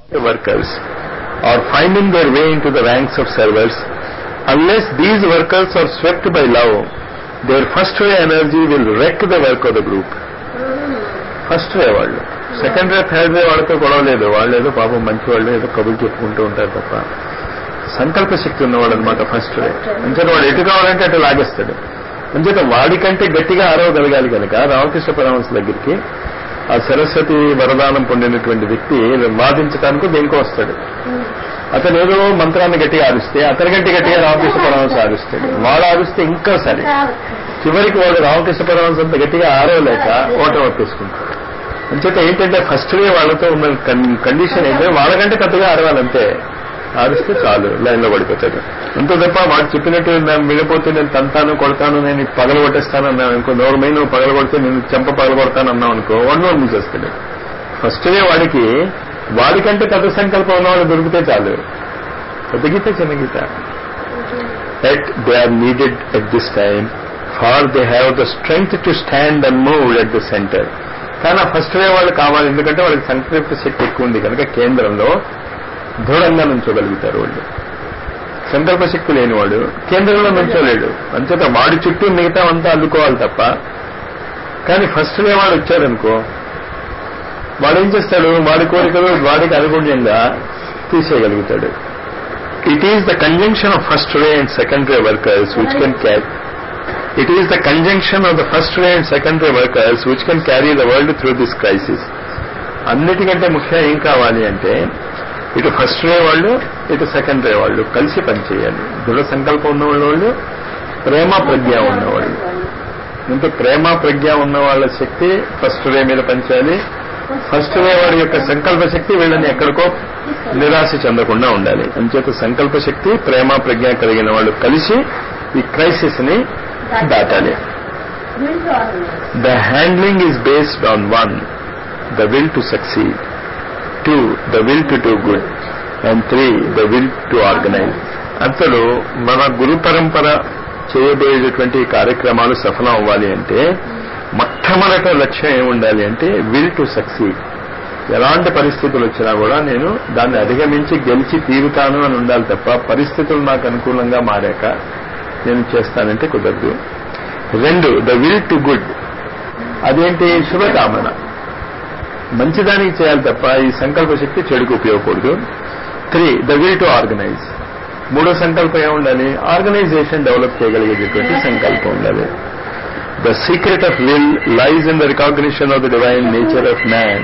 workers are finding their way into the ranks of servers, unless these workers are swept by love, their first ray energy will wreck the work of the group. First ray వాళ్ళు second రే third రే వాళ్ళతో గొడవ లేదు వాళ్ళు ఏదో పాపం మంచి వాళ్ళు ఏదో కబుర్లు చెప్పుకుంటూ ఉంటారు తప్ప సంకల్ప శక్తి ఉన్నవాడు అనమాట ఫస్ట్ రే అంచేత వాడు ఎటు కావాలంటే అటు లాగేస్తాడు అంచేత వాడికంటే గట్టిగా అరవగలగాలి కనుక రామకృష్ణ పరమహంస దగ్గరికి ఆ సరస్వతి వరదానం పొందినటువంటి వ్యక్తి వాదించడానికి దేనికో వస్తాడు అతను ఏదో మంత్రాన్ని గట్టిగా ఆరుస్తే అతని కంటే గట్టిగా రామకృష్ణ పరమహంస ఆరుస్తాడు వాడు ఆరుస్తే ఇంకా సరే చివరికి వాడు రామకృష్ణ పరమహంస అంత గట్టిగా ఆరవలేక ఓటం ఒప్పేసుకుంటాడు అంచేత ఏంటంటే ఫస్ట్ డే వాళ్ళతో ఉన్న కండిషన్ ఏంటంటే వాళ్ళకంటే పెద్దగా ఆరవాలంతే ఆరిస్తే చాలు లైన్ లో పడిపోతాడు అంత తప్ప వాడు చెప్పినట్టు నేను విడిపోతే నేను తంతాను కొడతాను నేను పగల కొట్టేస్తాను అన్నాను అనుకో నోరుమై నువ్వు పగల కొడితే నేను చెంప పగల కొడతాను అన్నావు అనుకో వాడు నోరు మూసేస్తాడు ఫస్ట్ డే వాడికి వాడికంటే పెద్ద సంకల్పం ఉన్నవాడు దొరికితే చాలు పెద్ద గీత చిన్న గీత at they are needed at this time for they have the strength to stand and move at the center కానీ ఆ ఫస్ట్ డే వాళ్ళు కావాలి ఎందుకంటే వాళ్ళకి సంకల్ప శక్తి ఎక్కువ ఉంది కనుక కేంద్రంలో దృఢంగా నుంచోగలుగుతారు వాళ్ళు సంకల్ప శక్తి లేనివాడు కేంద్రంలో నుంచోలేడు అంచేత వాడి చుట్టూ మిగతా అంతా అల్లుకోవాలి తప్ప కానీ ఫస్ట్ డే వాడు వచ్చారనుకో వాడు ఏం చేస్తాడు వాడి కోరికలు వాడికి అనుగుణ్యంగా తీసేయగలుగుతాడు it is the conjunction of first ray and second ray workers which can carry it is the conjunction of the first ray and second ray workers which can carry the world through this crisis అన్నిటికంటే ముఖ్యం ఏం కావాలి అంటే ఇటు first ray వాళ్ళు ఇటు second రే వాళ్ళు కలిసి పనిచేయాలి దృఢ సంకల్పం ఉన్న వాళ్ళు ప్రేమ ప్రజ్ఞ ఉన్నవాళ్ళు ఇంత ప్రేమ ప్రజ్ఞ ఉన్న వాళ్ళ శక్తి ఫస్ట్ రే మీద పనిచేయాలి ఫస్ట్ రే వాడి యొక్క సంకల్ప శక్తి వీళ్ళని ఎక్కడికో నిరాశ చెందకుండా ఉండాలి అంచేత సంకల్ప శక్తి ప్రేమ ప్రజ్ఞ కలిగిన వాళ్ళు కలిసి ఈ క్రైసిస్ ని దాటాలి the handling is based on one the will to succeed two the will to do good and three the will to organize అంతలో మన గురు పరంపర చేయబోయేటటువంటి కార్యక్రమాలు సఫలం అవ్వాలి అంటే మొట్టమొదట లక్ష్యం ఏముండాలి అంటే విల్ టు సక్సీడ్ ఎలాంటి పరిస్థితులు వచ్చినా కూడా నేను దాన్ని అధిగమించి గెలిచి తీరుతాను అని ఉండాలి తప్ప పరిస్థితులు నాకు అనుకూలంగా మారాక నేను చేస్తానంటే కుదరదు రెండు ద విల్ టు గుడ్ అదేంటి శుభకామన మంచిదానికి చేయాలి తప్ప ఈ సంకల్ప శక్తి చెడుకు ఉపయోగకూడదు three the will to organize మూడో సంకల్పం ఏముండాలి ఆర్గనైజేషన్ డెవలప్ చేయగలిగేటటువంటి సంకల్పం ఉండాలి the secret of will lies in the recognition of the divine nature of man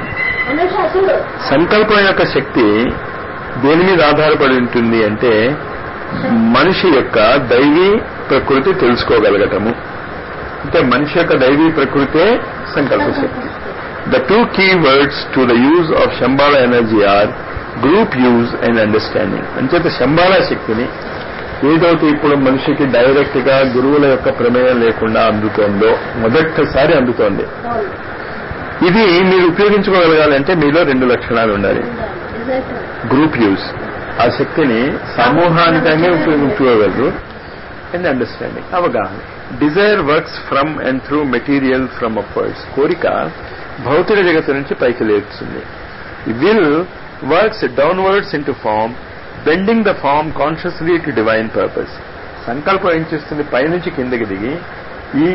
సంకల్పం యొక్క శక్తి దేని మీద ఆధారపడి ఉంటుంది అంటే మనిషి యొక్క దైవీ ప్రకృతి తెలుసుకోగలగటము అంటే మనిషి యొక్క దైవీ ప్రకృతే సంకల్ప శక్తి the two key words to the use of Shambhala energy are group use and understanding అంచేత శంబాల శక్తిని ఏదైతే ఇప్పుడు మనిషికి డైరెక్ట్ గా గురువుల యొక్క ప్రమేయం లేకుండా అందుతోందో మొదటిసారి అందుతోంది ఇది మీరు ఉపయోగించుకోగలగాలంటే మీలో రెండు లక్షణాలు ఉండాలి గ్రూప్ యూజ్ ఆ శక్తిని సమూహానికంగా ఉపయోగించుకోగలరు అండ్ అండర్స్టాండింగ్ అవగాహన desire works from and through material from upwards కోరిక భౌతిక జగత్తు నుంచి పైకి లేస్తుంది will works downwards into form bending the form consciously to divine purpose సంకల్పం ఏం చేస్తుంది పైనుంచి కిందకి దిగి ఈ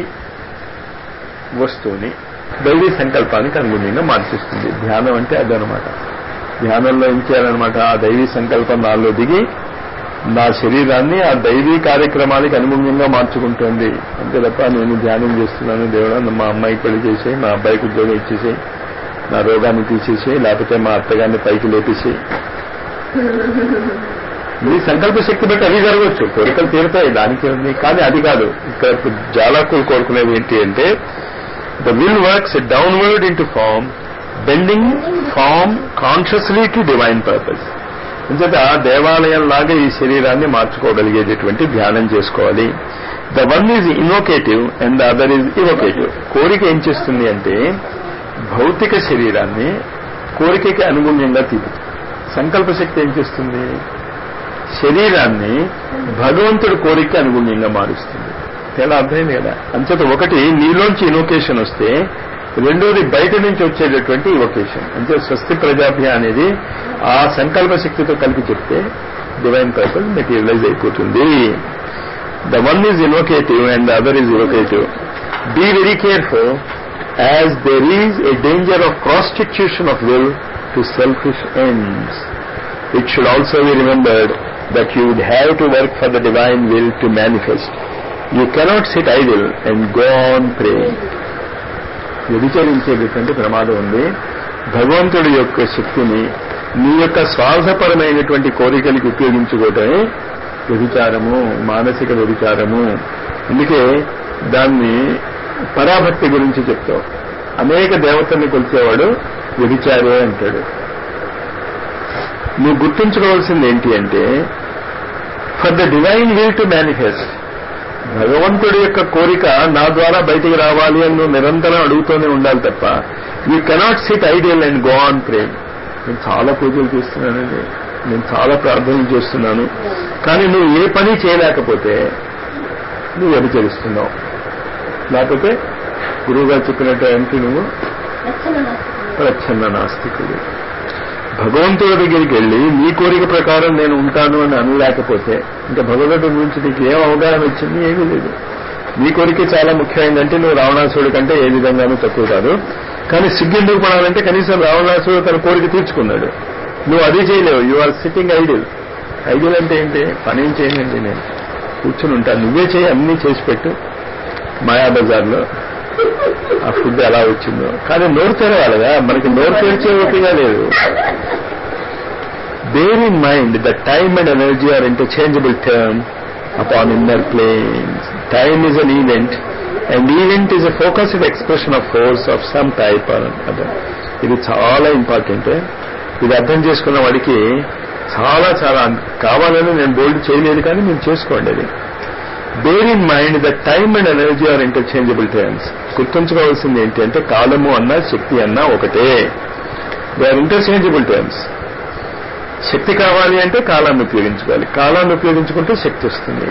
వస్తువుని దైవీ సంకల్పానికి అనుగుణంగా మార్చిస్తుంది ధ్యానం అంటే అదనమాట ధ్యానంలో ఏం చేయాలన్నమాట ఆ దైవీ సంకల్పం నాలో దిగి నా శరీరాన్ని ఆ దైవీ కార్యక్రమానికి అనుగుణంగా మార్చుకుంటోంది అంతే తప్ప నేను ధ్యానం చేస్తున్నాను దేవుడు మా అమ్మాయికి పెళ్లి చేసి మా అబ్బాయికి ఉద్యోగం ఇచ్చేసి నా రోగాన్ని తీసేసి లేకపోతే మా అత్తగారిని పైకి లేపేసి మీ సంకల్ప శక్తి బట్టి అవి జరగవచ్చు కోరికలు తీరుతాయి దానికి ఉంది కానీ అది కాదు ఇక్కడ జాలాకులు కోరుకునేది ఏంటి అంటే the will works downward into form bending form consciously to divine purpose అంచేత దేవాలయం లాగా ఈ శరీరాన్ని మార్చుకోగలిగేటటువంటి ధ్యానం చేసుకోవాలి the one is invocative and the other is evocative కోరిక ఏం చేస్తుంది అంటే భౌతిక శరీరాన్ని కోరికకి అనుగుణ్యంగా తీరు సంకల్ప శక్తి ఏం చేస్తుంది శరీరాన్ని భగవంతుడి కోరిక అనుగుణ్యంగా మారుస్తుంది తేడా అర్థమైంది కదా అంచేత ఒకటి నీలోంచి ఇనోకేషన్ వస్తే రెండోది బయట నుంచి వచ్చేటటువంటి ఇవొకేషన్ అంటే స్వస్తి ప్రజాభ్య అనేది ఆ సంకల్ప శక్తితో కలిపి చెప్తే డివైన్ పర్పస్ మెటీరియలైజ్ అయిపోతుంది the one is invocative and the other is evocative be very careful as there is a danger of prostitution of will to selfish ends it should also be remembered that you would have to work for the divine will to manifest. You cannot sit idle and go on praying. వ్యభిచరించేటటువంటి ప్రమాదం ఉంది భగవంతుడి యొక్క శక్తిని నీ యొక్క స్వార్థపరమైనటువంటి కోరికలకి ఉపయోగించుకోవటమే వ్యభిచారము మానసిక వ్యభిచారము అందుకే దాన్ని పరాభక్తి గురించి చెప్తావు అనేక దేవతల్ని కొలిచేవాడు వ్యభిచారే అంటాడు నువ్వు గుర్తుంచుకోవాల్సింది ఏంటి అంటే for the divine will to manifest భగవంతుడి యొక్క కోరిక నా ద్వారా బయటికి రావాలి అని నువ్వు నిరంతరం అడుగుతూనే ఉండాలి తప్ప you cannot sit idle and go on pray నేను చాలా పూజలు చేస్తున్నానండి నేను చాలా ప్రార్థనలు చేస్తున్నాను కానీ నువ్వు ఏ పని చేయలేకపోతే నువ్వు వ్యభిచరిస్తున్నావు లేకపోతే గురువుగారు చెప్పినట్టు ఏంటి నువ్వు ప్రచ్ఛన్న నాస్తికుడు భగవంతుడి దగ్గరికి వెళ్ళి నీ కోరిక ప్రకారం నేను ఉంటాను అని అనలేకపోతే ఇంకా భగవంతుడి గురించి నీకు ఏం అవగాహన వచ్చింది ఏమీ లేదు నీ కోరిక చాలా ముఖ్యమైందంటే నువ్వు రావణాసుడి కంటే ఏ విధంగానూ తక్కువ కాదు కానీ సిగ్గెందుకు పడాలంటే కనీసం రావణాసుడు తన కోరిక తీర్చుకున్నాడు నువ్వు అది చేయలేవు you are sitting idle idle అంటే ఏంటి పని ఏం చేయండి నేను కూర్చుని ఉంటాను నువ్వే చేయి అన్నీ చేసి పెట్టు మాయాబజార్లో ఆ ఫుడ్ ఎలా వచ్చిందో కానీ నోరు తెరవాలిగా మనకి నోరు తెరిచే ఓపిక లేదు bear in mind the time and energy are interchangeable term upon inner planes time is an event and event is a focused expression of force of some type other ఇది చాలా ఇంపార్టెంట్ ఇది అర్థం చేసుకున్న వాడికి చాలా చాలా కావాలని నేను బోల్డ్ చేయలేదు కానీ మీరు చేసుకోండి అది bear in mind the time and energy are interchangeable terms గుర్తుంచుకోవాల్సింది ఏంటి అంటే కాలము అన్నా శక్తి అన్నా ఒకటే దే ఆర్ ఇంటర్చేంజబుల్ టర్మ్స్ శక్తి కావాలి అంటే కాలాన్ని ఉపయోగించుకోవాలి కాలాన్ని ఉపయోగించుకుంటే శక్తి వస్తుంది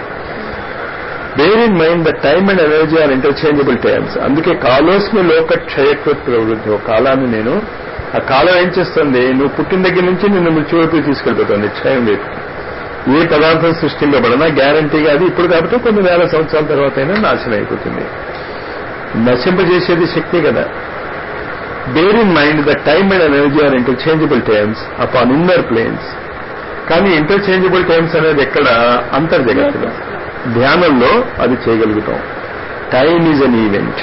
bear in mind the time and energy are interchangeable terms అందుకే కాలోస్మి లోక క్షయత్వ ప్రవృత్తి కాలాన్ని నేను ఆ కాలం ఏం చేస్తుంది నువ్వు పుట్టిన దగ్గర నుంచి నిన్ను మృత్యువైపు తీసుకెళ్ళిపోతుంది క్షయం వైపు ఏ పదార్థం సృష్టింపబడినా గ్యారంటీగా అది ఇప్పుడు కాబట్టి కొన్ని వేల సంవత్సరాల తర్వాత అయినా నాశనం అయిపోతుంది నశింపజేసేది శక్తి కదా bear in mind the time and energy are interchangeable times upon inner planes కానీ ఇంటర్చేంజబుల్ టైమ్స్ అనేది ఎక్కడ అంతర్జగత్తులో ధ్యానంలో అది చేయగలుగుతాం టైమ్ ఈజ్ అన్ ఈవెంట్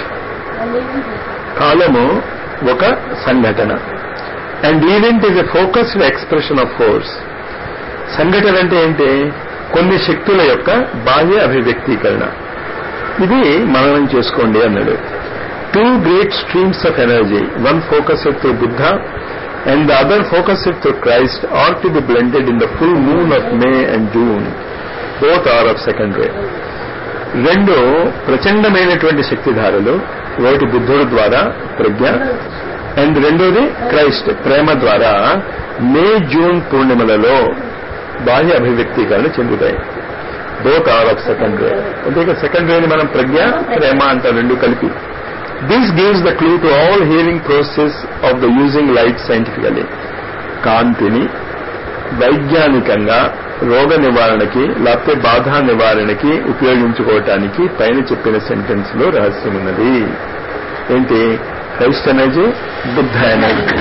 కాలము ఒక సంఘటన and event is a focused expression of force సంఘటన అంటే ఏంటి కొన్ని శక్తుల యొక్క బాహ్య అభివ్యక్తీకరణ ఇది మననం చేసుకోండి అన్నాడు two great streams of energy one focused through Buddha and the other focused through Christ are to be blended in the full moon of May and June both are of second ray రెండు ప్రచండమైనటువంటి శక్తిధారలు ఒకటి బుద్ధుడు ద్వారా ప్రజ్ఞ and రెండోది Christ ప్రేమ ద్వారా May June పూర్ణిమలలో బాహ్య అభివ్యక్తీకరణ చెందుతాయి both are of second ray అంటే సెకండ్ రేని మనం ప్రజ్ఞ ప్రేమ అంటాం రెండు కలిపి this gives the clue to all hearing process of the using light scientifically కాంతిని వైజ్ఞానికంగా రోగ నివారణకి లేకపోతే బాధ నివారణకి ఉపయోగించుకోవటానికి పైన చెప్పిన సెంటెన్స్ లో రహస్యం ఉన్నది ఏంటి క్రైస్ట్ ఎనర్జీ బుద్ధ ఎనర్జీ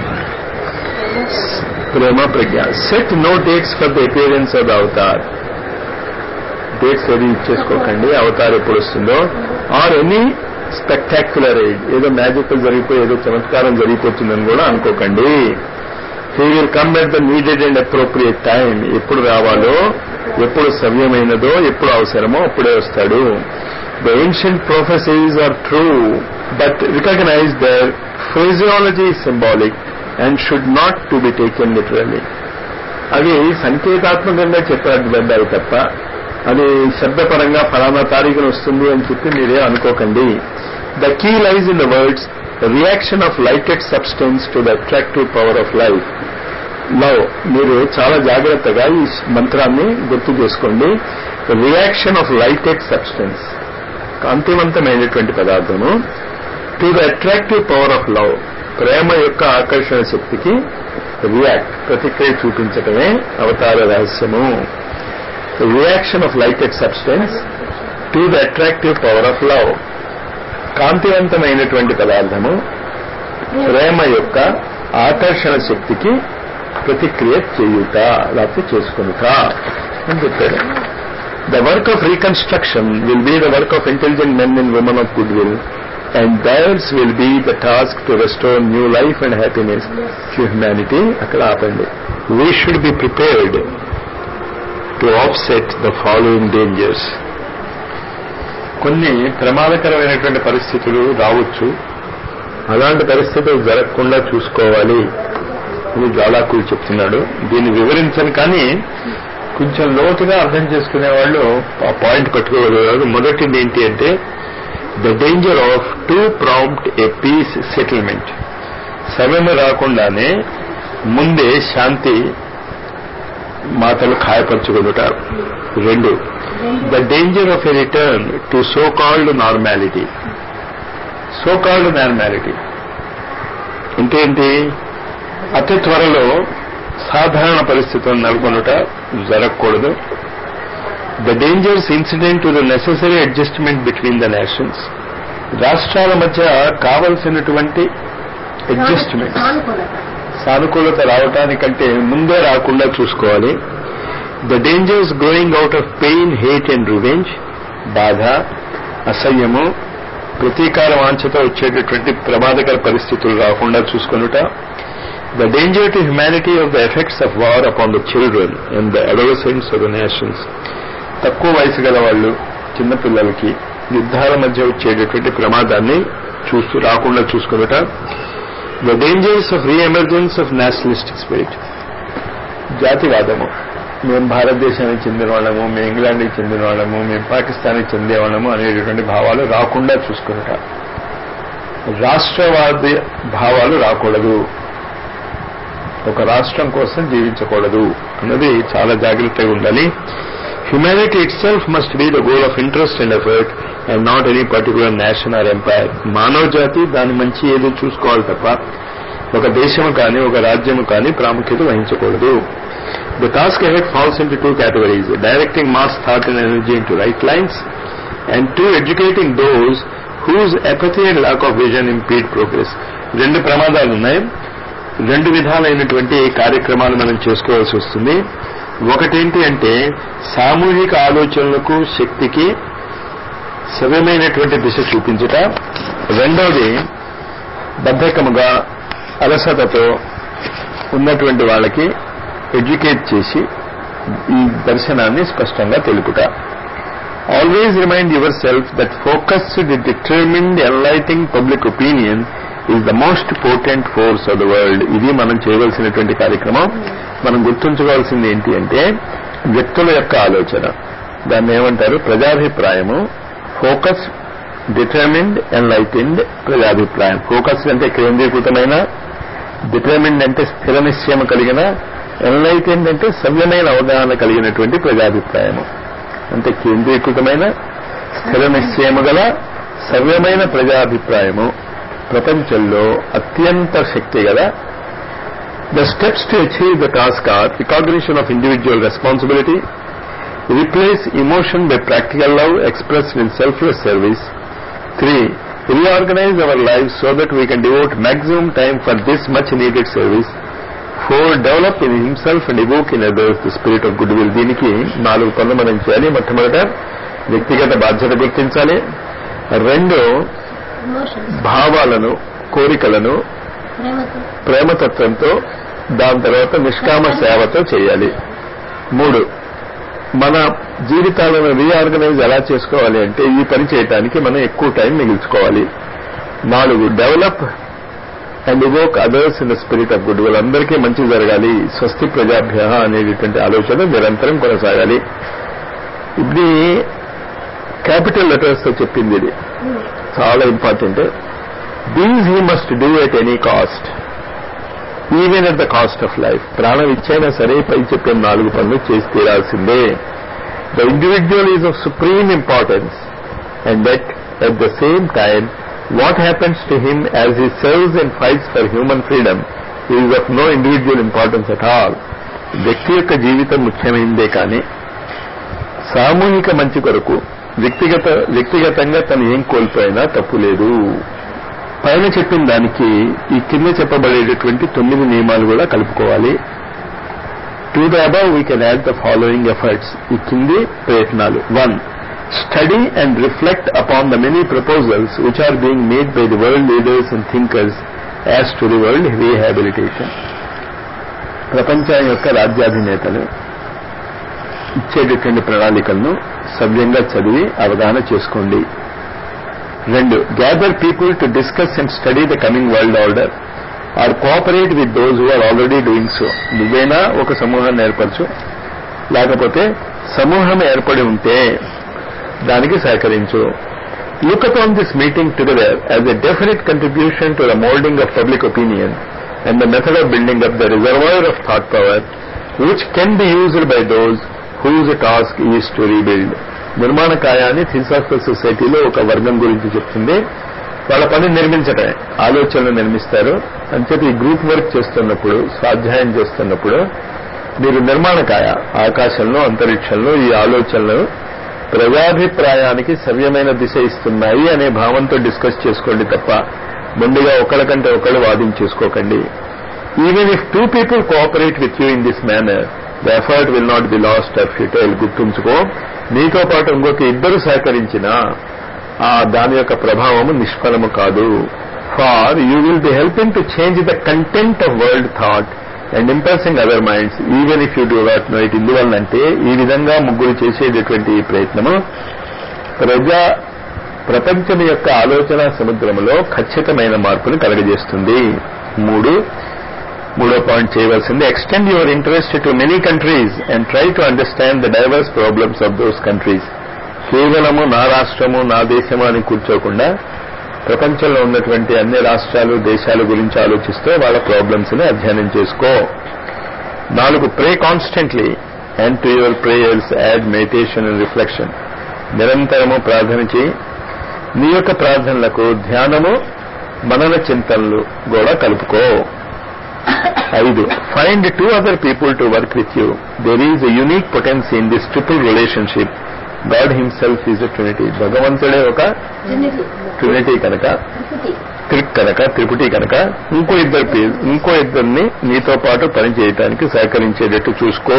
ప్రేమ ప్రజ్ఞ set no dates for the appearance of the avatar dates ఏది ఇచ్చేసుకోకండి అవతార్ ఎప్పుడు వస్తుందో ఆర్ ఎనీ స్పెక్టాక్యులర్ ఎయిడ్ ఏదో మ్యాజిక్ జరిగిపోయి ఏదో చమత్కారం జరిగిపోతుందని కూడా అనుకోకండి he will come at the needed and appropriate time ఎప్పుడు రావాలో ఎప్పుడు సవ్యమైనదో ఎప్పుడు అవసరమో అప్పుడే వస్తాడు the ancient prophecies are true but recognize their physiology symbolic and should not to be taken literally అవి సంకేతాత్మకంగా చెప్పబడ్డాయి తప్ప అది శబ్దపరంగా ఫలానా తారీఖున వస్తుంది అని చెప్పి మీరే అనుకోకండి the key lies in the words reaction of lighted substance to the attractive power of life love మీరు చాలా జాగ్రత్తగా ఈ మంత్రాన్ని గుర్తు చేసుకోండి రియాక్షన్ ఆఫ్ లైటెడ్ సబ్స్టెన్స్ కాంతివంతమైనటువంటి పదార్థము to the attractive power of love ప్రేమ యొక్క ఆకర్షణ శక్తికి రియాక్ట్ ప్రతిక్రియ చూపించటమే అవతార రహస్యము reaction of lighted substance to the attractive power of love కాంతివంతమైనటువంటి పదార్థము ప్రేమ యొక్క ఆకర్షణ శక్తికి ప్రతిక్రియ చేయుట లేకపోతే చేసుకునుట అని చెప్పాడు the work of reconstruction will be the work of intelligent men and women of good will and theirs will be the task to restore new life and happiness to humanity అక్కడ ఆపండి we should be prepared to offset the following dangers కొన్ని ప్రమాదకరమైనటువంటి పరిస్థితులు రావచ్చు అలాంటి పరిస్థితులు జరగకుండా చూసుకోవాలి అని జ్వాలాకులు చెప్తున్నాడు దీన్ని వివరించను కానీ కొంచెం లోతుగా అర్థం చేసుకునే వాళ్ళు ఆ పాయింట్ పట్టుకోగలరు మొదటిది ఏంటి అంటే the danger of to prompt a peace settlement సమయం రాకుండానే ముందే శాంతి మాటలు ఖాయపరచుకునుట రెండు the danger of a return to so called normality so called normality అంటే ఏంటి అతి త్వరలో సాధారణ పరిస్థితులను నెలకొనుట జరగకూడదు the dangers incident to the necessary adjustment between the nations రాష్ట్రాల మధ్య కావలసినటువంటి అడ్జస్ట్మెంట్ సానుకూలత రావటానికంటే ముందే రాకుండా చూసుకోవాలి the dangers growing out of pain hate and revenge బాధ అసహ్యము ప్రతీకార వాంఛతో వచ్చేటటువంటి ప్రమాదకర పరిస్థితులు రాకుండా చూసుకొనుట the danger to humanity of the effects of war upon the children and the adolescents of the nations తక్కువ వయసు గల వాళ్ళు చిన్నపిల్లలకి యుద్ధాల మధ్య వచ్చేటటువంటి ప్రమాదాన్ని చూస్తూ రాకుండా చూసుకొనుట the dangers of reemergence of nationalistic spirit జాతివాదము మేము భారతదేశానికి చెందిన వాళ్ళము మేము ఇంగ్లాండ్కి చెందిన వాళ్ళము మేము పాకిస్తాన్కి చెందే వాళ్ళము అనేటటువంటి భావాలు రాకుండా చూసుకున్నట రాష్ట్రవాది భావాలు రాకూడదు ఒక రాష్ట్రం కోసం జీవించకూడదు అన్నది చాలా జాగ్రత్తగా ఉండాలి humanity itself must be the goal of interest and effort and not any particular nation or empire మానవ జాతి దాని మంచి ఏదో చూసుకోవాలి తప్ప ఒక దేశము కానీ ఒక రాజ్యము కానీ ప్రాముఖ్యత వహించకూడదు the task ahead falls into two categories directing mass thought and energy into right lines and two educating those whose apathy and lack of vision impede progress రెండు ప్రమాదాలు ఉన్నాయి రెండు విధాలైనటువంటి కార్యక్రమాలు మనం చేసుకోవాల్సి వస్తుంది ఒకటేంటి అంటే సామూహిక ఆలోచనలకు శక్తికి సవ్యమైనటువంటి దిశ చూపించుట రెండవది బద్ధకముగా అలసటతో ఉన్నటువంటి వాళ్ళకి ఎడ్యుకేట్ చేసి ఈ దర్శనాన్ని స్పష్టంగా తెలుపుట always remind yourself that focused determined enlightening public opinion is the most potent force of the world ఇది మనం చేయవలసినటువంటి కార్యక్రమం మనం గుర్తుంచుకోవాల్సింది ఏంటి అంటే వ్యక్తుల యొక్క ఆలోచన దాన్ని ఏమంటారు ప్రజాభిప్రాయము ఫోకస్ డిటర్మిన్డ్ ఎన్లైటెండ్ ప్రజాభిప్రాయం ఫోకస్ అంటే కేంద్రీకృతమైన డిటర్మిన్డ్ అంటే స్థిర నిశ్చయం కలిగిన ఎన్లైటెండ్ అంటే సవ్యమైన అవగాహన కలిగినటువంటి ప్రజాభిప్రాయము అంటే కేంద్రీకృతమైన స్థిర నిశ్చయము గల సవ్యమైన ప్రజాభిప్రాయము ప్రపంచంలో అత్యంత శక్తి గల the steps to achieve the task are recognition of individual responsibility replace emotion by practical love expressed in selfless service three reorganize our lives so that we can devote maximum time for this much needed service. Four, develop in himself and evoke in others the spirit of goodwill. దీనికి నాలుగు పనులు మనం చేయాలి మొట్టమొదట వ్యక్తిగత బాధ్యత గుర్తించాలి రెండు భావాలను కోరికలను ప్రేమతత్వంతో దాని తర్వాత నిష్కామ సేవతో చేయాలి మూడు మన జీవితాలను రీఆర్గనైజ్ ఎలా చేసుకోవాలి అంటే ఈ పని చేయడానికి మనం ఎక్కువ టైం మిగిల్చుకోవాలి నాలుగు develop and evoke others in the spirit of good will అందరికీ మంచి జరగాలి స్వస్తి ప్రజాభ్య అనేటటువంటి ఆలోచన నిరంతరం కొనసాగాలి ఇది క్యాపిటల్ లెటర్స్ తో చెప్పింది ఇది చాలా important these he must do at any cost even at the cost of life ప్రాణం ఇచ్చైనా సరే పై చెప్పిన నాలుగు పనులు చేసి తీరాల్సిందే the individual is of supreme importance and that at the same time What happens to him as he serves and fights for human freedom is of no individual importance at all. వ్యక్తి యొక్క జీవితం ముఖ్యమైనదే కానీ సామూహిక మంచి కొరకు వ్యక్తిగత వ్యక్తిగతంగా తను ఏం కోల్పోయినా తప్పు లేదు పైన చెప్పిన దానికి ఈ కింద చెప్పబడేటటువంటి తొమ్మిది నియమాలు కూడా కలుపుకోవాలి to the above we can add the following efforts ఈ కింది ప్రయత్నాలు one study and reflect upon the many proposals which are being made by the world leaders and thinkers as to the world rehabilitation ప్రపంచం యొక్క రాజ్యాధినేతలు ఇచ్చేటటువంటి ప్రణాళికలను సవ్యంగా చదివి అవగాహన చేసుకోండి రెండు gather people to discuss and study the coming world order or cooperate with those who are already doing so నువ్వైనా ఒక సమూహాన్ని ఏర్పరచు లేకపోతే సమూహం ఏర్పడి ఉంటే దానికి సహకరించు look upon this meeting together as a definite contribution to the moulding of public opinion and the method of building up the reservoir of thought power which can be used by those whose task is to rebuild నిర్మాణ కాయాన్ని theosophical సొసైటీలో ఒక వర్గం గురించి చెప్తుంది వాళ్ళ పని నిర్మించటమే ఆలోచనలు నిర్మిస్తారు అంచేత ఈ గ్రూప్ వర్క్ చేస్తున్నప్పుడు స్వాధ్యాయం చేస్తున్నప్పుడు మీరు నిర్మాణకాయ ఆకాశంలో అంతరిక్షంలో ఈ ఆలోచనలు ప్రజాభిప్రాయానికి సవ్యమైన దిశ ఇస్తున్నాయి అనే భావంతో డిస్కస్ చేసుకోండి తప్ప ముందుగా ఒకళ్ళకంటే ఒకళ్ళు వాదించేసుకోకండి even if two people cooperate with you in this manner the effort will not be lost of futile గుర్తుంచుకో నీతో పాటు ఇంకొక ఇద్దరు సహకరించినా ఆ దాని యొక్క ప్రభావము నిష్ఫలము కాదు for you will be helping to change the content of world thought and impressing other minds even if you do not know it ఇందువల్లంటే ఈ విధంగా ముగ్గురు చేసేటటువంటి ఈ ప్రయత్నము ప్రజా ప్రపంచం యొక్క ఆలోచన సముద్రములో ఖచ్చితమైన మార్పును కలగజేస్తుంది మూడు మూడో పాయింట్ చేయవలసింది extend your interest to many countries and try to understand the diverse problems of those countries కేవలము నా రాష్ట్రము నా దేశము అని కూర్చోకుండా ప్రపంచంలో ఉన్నటువంటి అన్ని రాష్ట్రాలు దేశాల గురించి ఆలోచిస్తూ వాళ్ళ ప్రాబ్లమ్స్ ని అధ్యయనం చేసుకో నాలుగు pray constantly and to your prayers add meditation and reflection నిరంతరము ప్రార్థన చేయి నీ యొక్క ప్రార్థనలకు ధ్యానము మనన చింతనలు కూడా కలుపుకో ఐదు find two other people to work with you there is a unique potency in this triple relationship God himself is a trinity భగవంతుడే ఒక ట్రినిటీ కనుక త్రిక్ కనుక త్రిపుటి కనుక ఇంకో ఇద్దరు పీ- ఇంకో ఇద్దరిని నీతో పాటు పనిచేయటానికి సహకరించేటట్టు చూసుకో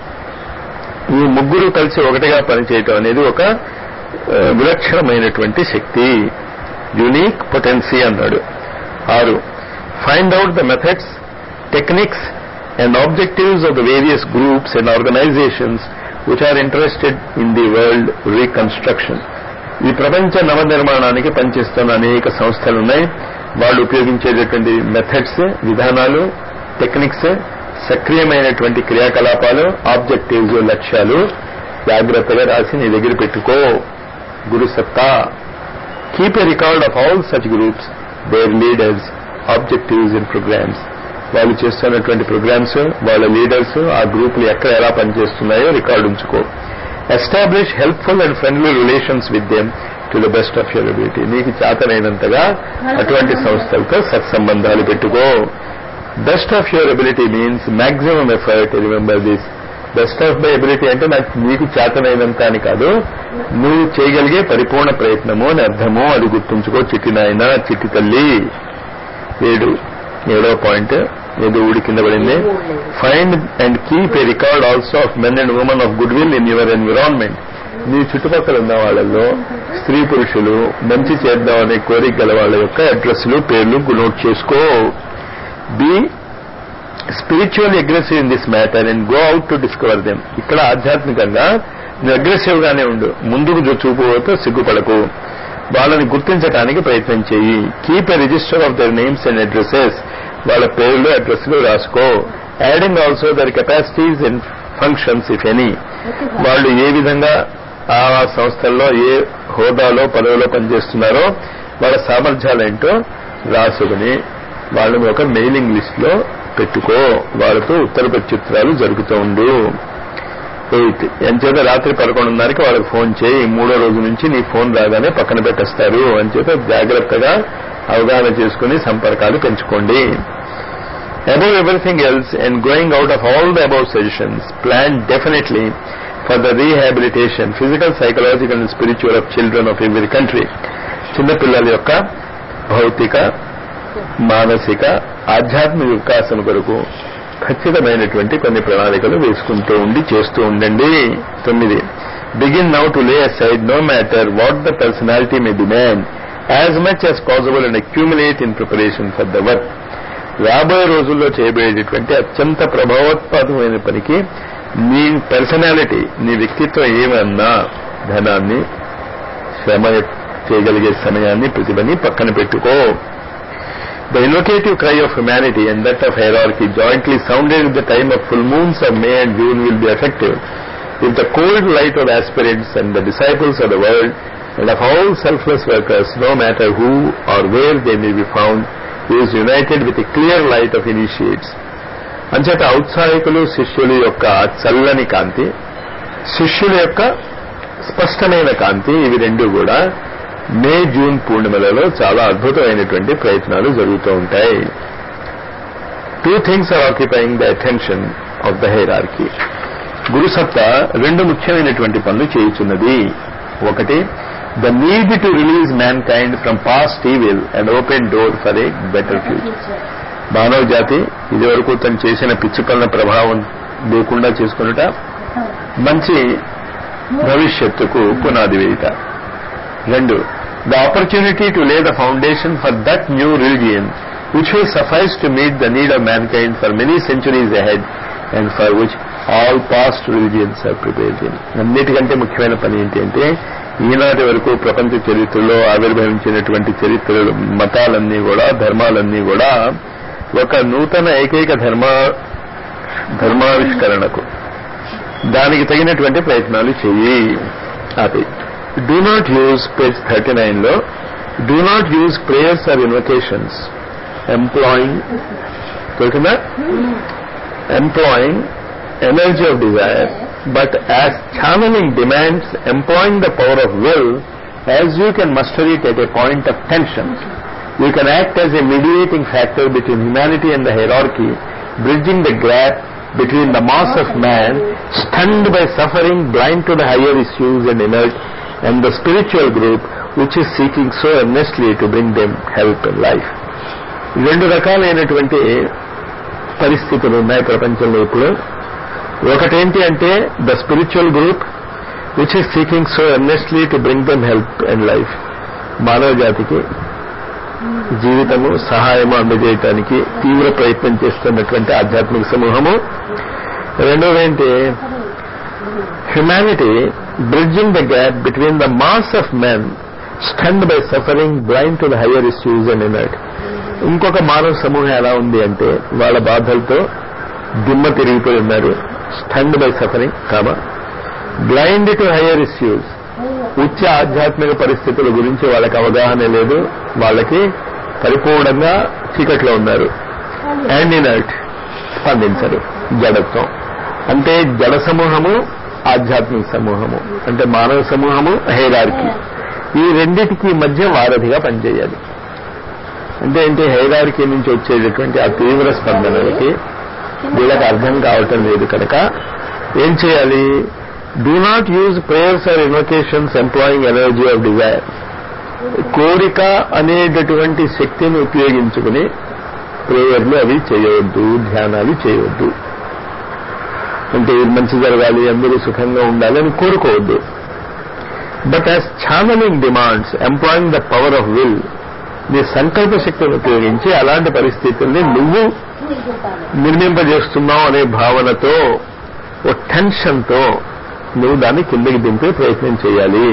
ఈ ముగ్గురు కలిసి ఒకటిగా పనిచేయటం అనేది ఒక ఆ, విలక్షణమైనటువంటి శక్తి యునీక్ పొటెన్సీ అన్నాడు ఆరు find out the methods techniques and objectives of the various groups and organisations which are interested in the world reconstruction ఈ ప్రపంచ నవనిర్మాణానికి పనిచేస్తున్న అనేక సంస్థలు ఉన్నాయి వాళ్ళు ఉపయోగించేటటువంటి మెథడ్స్ విధానాలు టెక్నిక్స్ సక్రియమైనటువంటి క్రియాకలాపాలు ఆబ్జెక్టివ్స్ లక్ష్యాలు జాగ్రత్తగా రాసి నీ దగ్గర పెట్టుకో గురు సత్తా keep a record of all such groups their leaders objectives and programmes వాళ్ళు చేస్తున్నటువంటి ప్రోగ్రామ్స్ వాళ్ళ లీడర్స్ ఆ గ్రూపులు ఎక్కడ ఎలా పనిచేస్తున్నాయో రికార్డు ఉంచుకో establish helpful and friendly relations with them to the best of your ability నీకు చేతనైనంతగా అటువంటి సంస్థలతో సత్సంబంధాలు పెట్టుకో best of your ability means maximum effort remember this best of my ability అంటే నాకు నీకు చేతనైనంత అని కాదు నువ్వు చేయగలిగే పరిపూర్ణ ప్రయత్నము అని అర్థము అది గుర్తుంచుకో చిట్టి నాయన చిట్టి తల్లి ఏడు ఏడో పాయింట్ ఏదో ఊడి కింద పడింది find and keep a record also of men and women of good will in your environment నీ చుట్టుపక్కల ఉన్న వాళ్ళల్లో స్త్రీ పురుషులు మంచి చేద్దామనే కోరిక గల వాళ్ళ యొక్క అడ్రస్లు పేర్లు నోట్ చేసుకో be spiritual aggressive in this matter and go out to discover them ఇక్కడ ఆధ్యాత్మికంగా నువ్వు అగ్రెసివ్ గానే ఉండు ముందుకు జు- చూపుతో సిగ్గుపడకు వాళ్ళని గుర్తించడానికి ప్రయత్నం చేయి keep a register of their names and addresses వాళ్ళ పేర్లు అడ్రస్లు రాసుకో adding also their capacities and functions if any వాళ్ళు ఏ విధంగా ఆ సంస్థల్లో ఏ హోదాలో పదవిలో పనిచేస్తున్నారో వాళ్ళ సామర్థ్యాలేంటో రాసుకుని వాళ్ళని ఒక మెయిలింగ్ లిస్ట్ లో పెట్టుకో వాళ్ళతో ఉత్తర ప్రత్యుత్తరాలు జరుగుతూ ఉండు ఎయిట్ ఎంచేత రాత్రి పదకొండున్నరకి వాళ్ళకి ఫోన్ చేయి మూడో రోజు నుంచి నీ ఫోన్ రాగానే పక్కన పెట్టేస్తారు అంచేత జాగ్రత్తగా అవగాహన చేసుకుని సంపర్కాలు పెంచుకోండి above everything else and going out of all the above suggestions plan definitely for the rehabilitation physical psychological and spiritual of children of every country చిన్నపిల్లల యొక్క భౌతిక మానసిక ఆధ్యాత్మిక వికాసం కొరకు ఖచ్చితమైనటువంటి కొన్ని ప్రణాళికలు వేసుకుంటూ ఉండి చేస్తూ ఉండండి తొమ్మిది begin now to lay aside no matter what the personality may demand as much as possible and accumulate in preparation for the work రాబోయే రోజుల్లో చేయబోయేటటువంటి అత్యంత ప్రభావోత్పాదమైన పనికి నీ పర్సనాలిటీ నీ వ్యక్తిత్వం ఏమన్నా ధనాన్ని శ్రమ చేయగలిగే సమయాన్ని ప్రతిభని పక్కన పెట్టుకో The invocative cry of humanity and that of hierarchy jointly sounded at the time of full moons of May and June will be effective if the cold light of aspirants and the disciples of the world and of all selfless workers, no matter who or where they may be found, is united with a clear light of initiates. అంచేత ఔత్సాహికులు శిష్యుల యొక్క చల్లని కాంతి శిష్యుల యొక్క స్పష్టమైన కాంతి ఇవి రెండు కూడా మే జూన్ పూర్ణిమలలో చాలా అద్భుతమైనటువంటి ప్రయత్నాలు జరుగుతూ ఉంటాయి two things are occupying the attention of the hierarchy గురుసత్త రెండు ముఖ్యమైనటువంటి పనులు చేయుచున్నది ఒకటి the need to release mankind from past evil and open door for a better future మానవ జాతి ఇదివరకు తను చేసిన పిచ్చి పనుల ప్రభావం లేకుండా చేసుకున్నట మంచి భవిష్యత్తుకు పునాది వేయుట రెండు the opportunity to lay the foundation for that new religion which will suffice to meet the need of mankind for many centuries ahead and for which all past religions are prepared in అన్నిటికంటే ముఖ్యమైన పని ఏంటి అంటే ఈనాటి వరకు ప్రపంచ చరిత్రలో ఆవిర్భవించినటువంటి చరిత్రలు మతాలన్నీ కూడా ధర్మాలన్నీ కూడా ఒక నూతన ఏకైక ధర్మ ధర్మావిష్కరణకు దానికి తగినటువంటి ప్రయత్నాలు చెయ్యి అది do not use page thirty nine లో do not use prayers or invocations employing దొరికిందా employing energy of desire but as channelling demands employing the power of will as you can muster it at a point of tension you can act as a mediating factor between humanity and the hierarchy bridging the gap between the mass of man, stunned by suffering, blind to the higher issues and inert, and the spiritual group which is seeking so earnestly to bring them help in life. రెండు రకాలైనటువంటి పరిస్థితులు ఉన్నాయి ప్రపంచంలో ఇప్పుడు ఒకటేంటి అంటే the spiritual group which is seeking so earnestly to bring them help in life మానవ జాతికి జీవితము సహాయము అందజేయటానికి తీవ్ర ప్రయత్నం చేస్తున్నటువంటి ఆధ్యాత్మిక సమూహము రెండవది ఏంటి humanity bridging the gap between the mass of men stunned by suffering blind to the higher issues and inert ఇంకొక మానవ సమూహం ఎలా ఉంది అంటే వాళ్ళ బాధలతో దిమ్మ తిరిగిపోయి ఉన్నారు stunned by suffering comma blind to higher issues ఉచ్చ ఆధ్యాత్మిక పరిస్థితుల గురించి వాళ్ళకి అవగాహన లేదు వాళ్ళకి పరిపూర్ణంగా చీకట్లో ఉన్నారు అండ్ ఇనర్ట్ స్పందించరు జడత్వం అంటే జడ సమూహము ఆధ్యాత్మిక సమూహము అంటే మానవ సమూహము హైరార్కి ఈ రెండిటికి మధ్య వారధిగా పనిచేయాలి అంటే ఏంటి హైరార్కీ నుంచి వచ్చేటటువంటి ఆ తీవ్ర స్పందనలకి వీళ్ళకి అర్థం కావటం లేదు కనుక ఏం చేయాలి do not use prayers or invocations employing energy of desire కోరిక అనేటటువంటి శక్తిని ఉపయోగించుకుని ప్రేయర్లు అవి చేయవద్దు ధ్యానాలు చేయవద్దు అంటే ఇది మంచి జరగాలి అందరూ సుఖంగా ఉండాలి అని కోరుకోవద్దు but as channelling demands employing the power of will నీ సంకల్ప శక్తిని ఉపయోగించి అలాంటి పరిస్థితుల్ని నువ్వు నిర్మింపజేస్తున్నావు అనే భావనతో ఓ టెన్షన్తో నువ్వు దాన్ని కిందకి దింపే ప్రయత్నం చేయాలి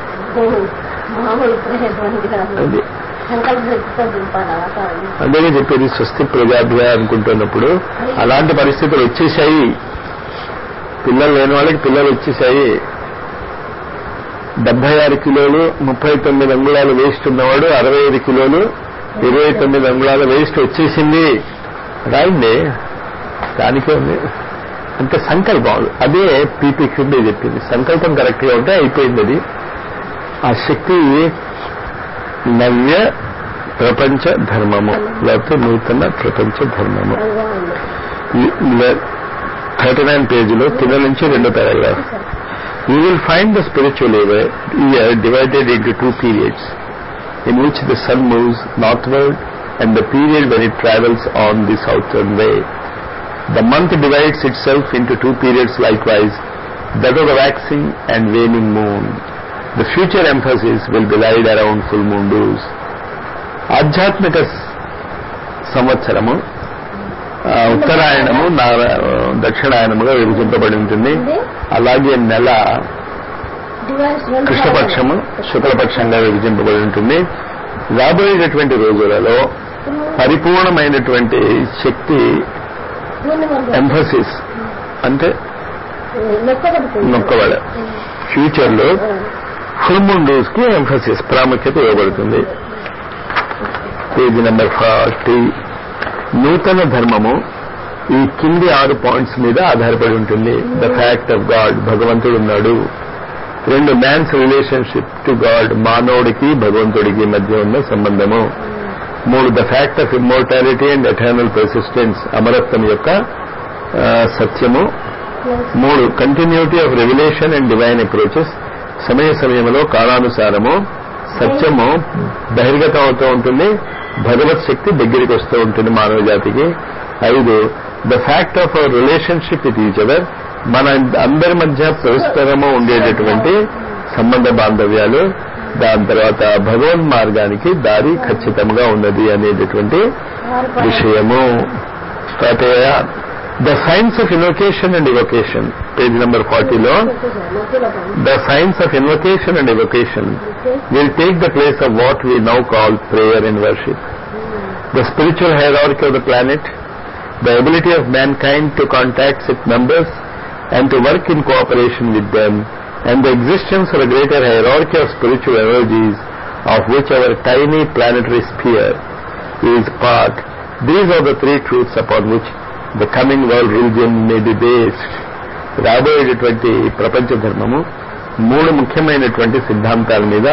మామూలు ప్రయత్నం కాదు అది సంకల్ప శక్తితో దింపాలి వాతావరణం అందుకే చెప్పేది స్వస్తి ప్రజాభ్య అనుకుంటున్నప్పుడు అలాంటి పరిస్థితులు వచ్చేసాయి పిల్లలు లేని వాళ్ళకి పిల్లలు వచ్చేసాయి డెబ్బై ఆరు కిలోలు ముప్పై తొమ్మిది అంగుళాలు వేస్ట్ ఉన్నవాడు అరవై ఐదు కిలోలు ఇరవై తొమ్మిది అంగుళాల వేస్ట్ వచ్చేసింది రాయండి దానికే ఉంది అంటే సంకల్పం అదే పీపీ కింద చెప్పింది సంకల్పం కరెక్ట్గా ఉంటే అయిపోయింది అది ఆ శక్తి నవ్య ప్రపంచ ధర్మము లేకపోతే నూతన ప్రపంచ ధర్మము అది బాగుంది థర్టీ నైన్ పేజీలో కింద నుంచి రెండో paragraph You will find the spiritual year year divided into two periods, in which the sun moves northward and the period when it travels on the southern way. The month divides itself into two periods likewise, that of the waxing and waning moon. The future emphasis will be laid around full moon days. ఆధ్యాత్మిక సంవత్సరము ఆ, ఉత్తరాయణము నారా- దక్షిణాయనముగా విభజింపబడి ఉంటుంది అలాగే నెల device రెండు కృష్ణపక్షము శుక్లపక్షంగా విభజింపబడి ఉంటుంది రాబోయేటటువంటి రోజులలో పరిపూర్ణమైనటువంటి శక్తి పూర్ణిమ ఎంఫసిస్ అంటే నొక్కబడుతుంది నొక్కబడ ఫ్యూచర్ లో ఫుల్ మూన్ డేస్ కి ఎంఫసిస్ ప్రాముఖ్యత ఇవ్వబడుతుంది పేజీ నెంబర్ ఫార్టీ నూతన ధర్మము ఈ కింది ఆరు పాయింట్స్ మీద ఆధారపడి ఉంటుంది ద ఫ్యాక్ట్ ఆఫ్ గాడ్ భగవంతుడు ఉన్నాడు రెండు మ్యాన్స్ రిలేషన్షిప్ టు గాడ్ మానవుడికి భగవంతుడికి మధ్య ఉన్న సంబంధము మూడు the fact of immortality and eternal persistence అమరత్వం యొక్క ఆ, సత్యము మూడు continuity of regulation and divine approaches సమయ సమయంలో కాలానుసారము సత్యము బహిర్గతం అవుతూ ఉంటుంది భగవత్ శక్తి దగ్గరికి వస్తూ ఉంటుంది మానవ జాతికి ఐదు the fact of our relationship with each other మన అందరి మధ్య పరస్పరము ఉండేటటువంటి సంబంధ బాంధవ్యాలు దాని తర్వాత భగవన్ మార్గానికి దారి ఖచ్చితంగా ఉన్నది అనేటటువంటి విషయము తాతయ్య the science of invocation and evocation page number ఫార్టీలో the science of invocation and evocation will take the place of what we now call prayer and worship. The spiritual hierarchy of the planet, the ability of mankind to contact its members and to work in cooperation with them, and the existence of a greater hierarchy of spiritual energies of which our tiny planetary sphere is part. These are the three truths upon which the coming world religion may be based. రాబోయేటటువంటి ప్రపంచ ధర్మము మూడు ముఖ్యమైనటువంటి సిద్ధాంతాల మీద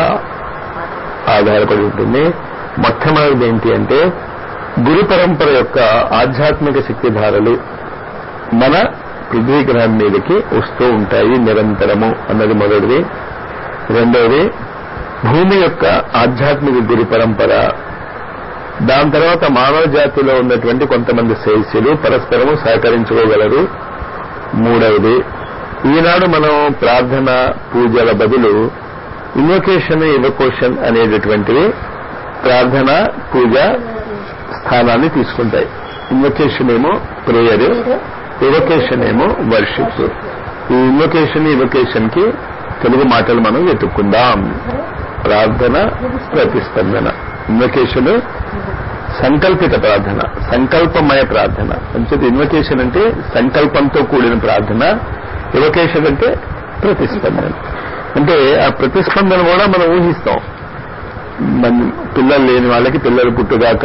ఆధారపడి ఉంటుంది మొట్టమొదటిది ఏంటి అంటే గురు పరంపర యొక్క ఆధ్యాత్మిక శక్తిధారలు మన పృథ్వీ గ్రహం మీదకి వస్తూ ఉంటాయి నిరంతరము అన్నది మొదటిది రెండవది భూమి యొక్క ఆధ్యాత్మిక గురు పరంపర దాని తర్వాత మానవ జాతిలో ఉన్నటువంటి కొంతమంది శిష్యులు పరస్పరము సహకరించుకోగలరు మూడవది ఈనాడు మనం ప్రార్థన పూజల బదులు ఇన్వొకేషన్ ఇవకోషన్ అనేటటువంటివి ప్రార్థన పూజ స్థానాన్ని తీసుకుంటాయి ఇన్వొకేషన్ ఏమో ప్రేయర్ ఇవొకేషన్ ఏమో వర్షిప్ ఈ ఇన్వొకేషన్ ఇవొకేషన్ కి తెలుగు మాటలు మనం వెతుక్కుందాం ప్రార్థన ప్రతిస్పందన ఇన్వొకేషన్ సంకల్పిత ప్రార్థన సంకల్పమయ ప్రార్థన అంచేది ఇన్వకేషన్ అంటే సంకల్పంతో కూడిన ప్రార్థన ఇవకేషన్ అంటే ప్రతిస్పందన అంటే ఆ ప్రతిస్పందన కూడా మనం ఊహిస్తాం మన పిల్లలు లేని వాళ్ళకి పిల్లలు పుట్టుగాక